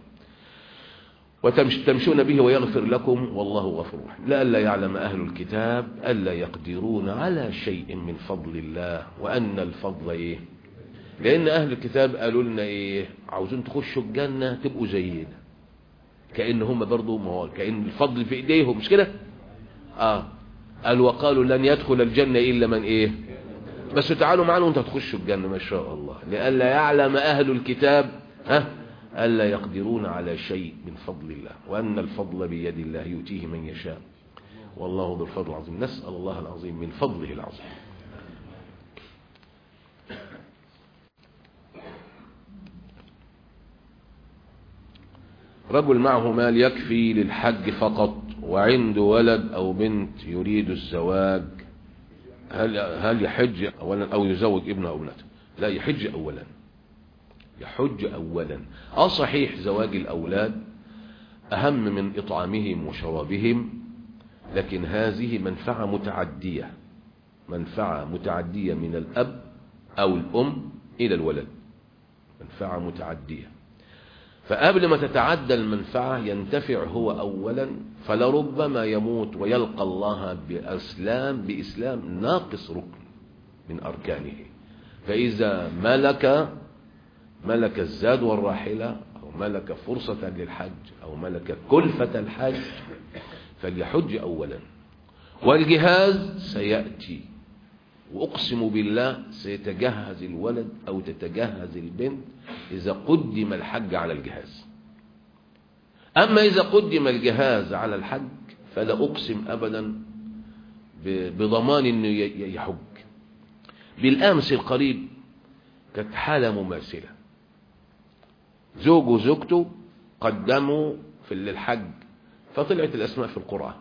وتمشون به ويغفر لكم والله غفور رحيم لئلا يعلم أهل الكتاب ألا يقدرون على شيء من فضل الله وأن الفضل إيه لأن أهل الكتاب قالوا لنا إيه عاوزين تخشوا الجنة تبقوا زينا كأن هم برضو ما هو كأن الفضل في إيديهم مش كده آه قال وقالوا لن يدخل الجنة إلا من إيه بس تعالوا معنا وانت تخشوا الجنة ما شاء الله لئلا يعلم أهل الكتاب ها ألا يقدرون على شيء من فضل الله وأن الفضل بيد الله يؤتيه من يشاء والله ذو الفضل العظيم نسأل الله العظيم من فضله العظيم رجل معه مال يكفي للحج فقط وعنده ولد أو بنت يريد الزواج هل هل يحج أولا أو يزوج ابنه أو ابنته لا يحج أولا يحج أولا اه صحيح زواج الأولاد أهم من إطعامهم وشرابهم لكن هذه منفعة متعدية منفعة متعدية من الأب أو الأم إلى الولد منفعة متعدية فقبل ما تتعدى المنفعة ينتفع هو أولا فلربما يموت ويلقى الله بأسلام بإسلام ناقص ركن من أركانه فإذا ملك ملك الزاد والراحلة أو ملك فرصة للحج أو ملك كلفة الحج فليحج أولا والجهاز سيأتي وأقسم بالله سيتجهز الولد أو تتجهز البنت إذا قدم الحج على الجهاز أما إذا قدم الجهاز على الحج فلا أقسم أبدا بضمان أنه يحج بالأمس القريب كانت حالة مماثلة زوج وزوجته قدموا في الحج فطلعت الأسماء في القرآن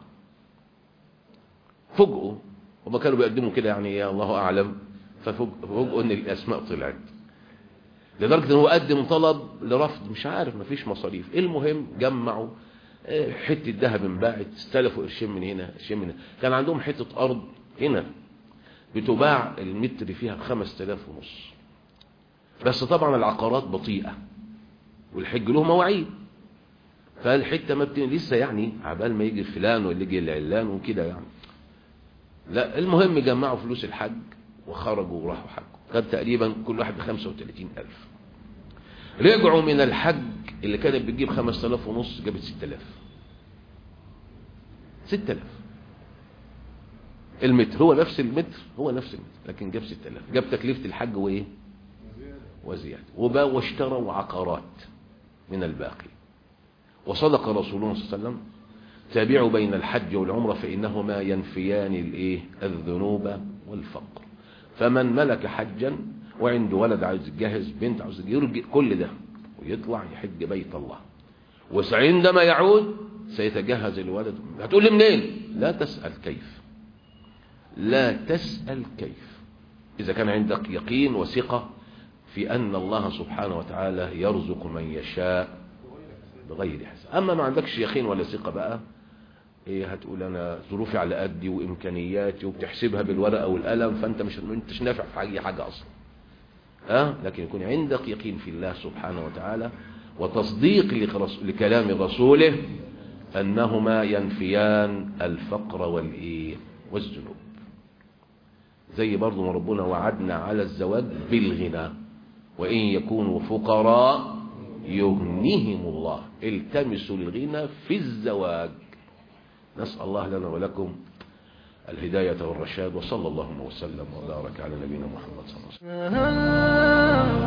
فجأوا وما كانوا بيقدموا كده يعني يا الله أعلم ففجأوا أن الأسماء طلعت لدرجة أنه قدم طلب لرفض مش عارف مفيش مصاريف المهم جمعوا حتة ذهب انباعت استلفوا قرشين من هنا قرشين من هنا كان عندهم حتة أرض هنا بتباع المتر فيها بخمس تلاف ونص بس طبعا العقارات بطيئة والحج له مواعيد فالحتة ما بتن... لسه يعني عبال ما يجي فلان ولا يجي العلان وكده يعني لا المهم جمعوا فلوس الحج وخرجوا وراحوا حجوا كان تقريبا كل واحد ب 35 ألف رجعوا من الحج اللي كانت بتجيب 5000 ونص جابت 6000 6000 المتر هو نفس المتر هو نفس المتر لكن جاب 6000 جاب تكلفة الحج وايه وزيادة وبا واشتروا عقارات من الباقي وصدق رسول الله صلى الله عليه وسلم تابعوا بين الحج والعمرة فإنهما ينفيان الايه الذنوب والفقر فمن ملك حجا وعنده ولد عاوز يتجهز بنت عاوز يرجع كل ده ويطلع يحج بيت الله وعندما يعود سيتجهز الولد هتقول لي منين لا تسأل كيف لا تسأل كيف إذا كان عندك يقين وثقة في أن الله سبحانه وتعالى يرزق من يشاء بغير حساب أما ما عندكش يقين ولا ثقة بقى إيه هتقول أنا ظروفي على قدي وإمكانياتي وبتحسبها بالورقة والقلم فأنت مش انتش نافع في أي حاجة أصلا أه؟ لكن يكون عندك يقين في الله سبحانه وتعالى وتصديق لكلام رسوله أنهما ينفيان الفقر والإيه والذنوب زي برضو ما ربنا وعدنا على الزواج بالغنى وإن يكونوا فقراء يغنيهم الله التمسوا الغنى في الزواج نسأل الله لنا ولكم الهداية والرشاد وصلى الله وسلم وبارك على نبينا محمد صلى الله عليه وسلم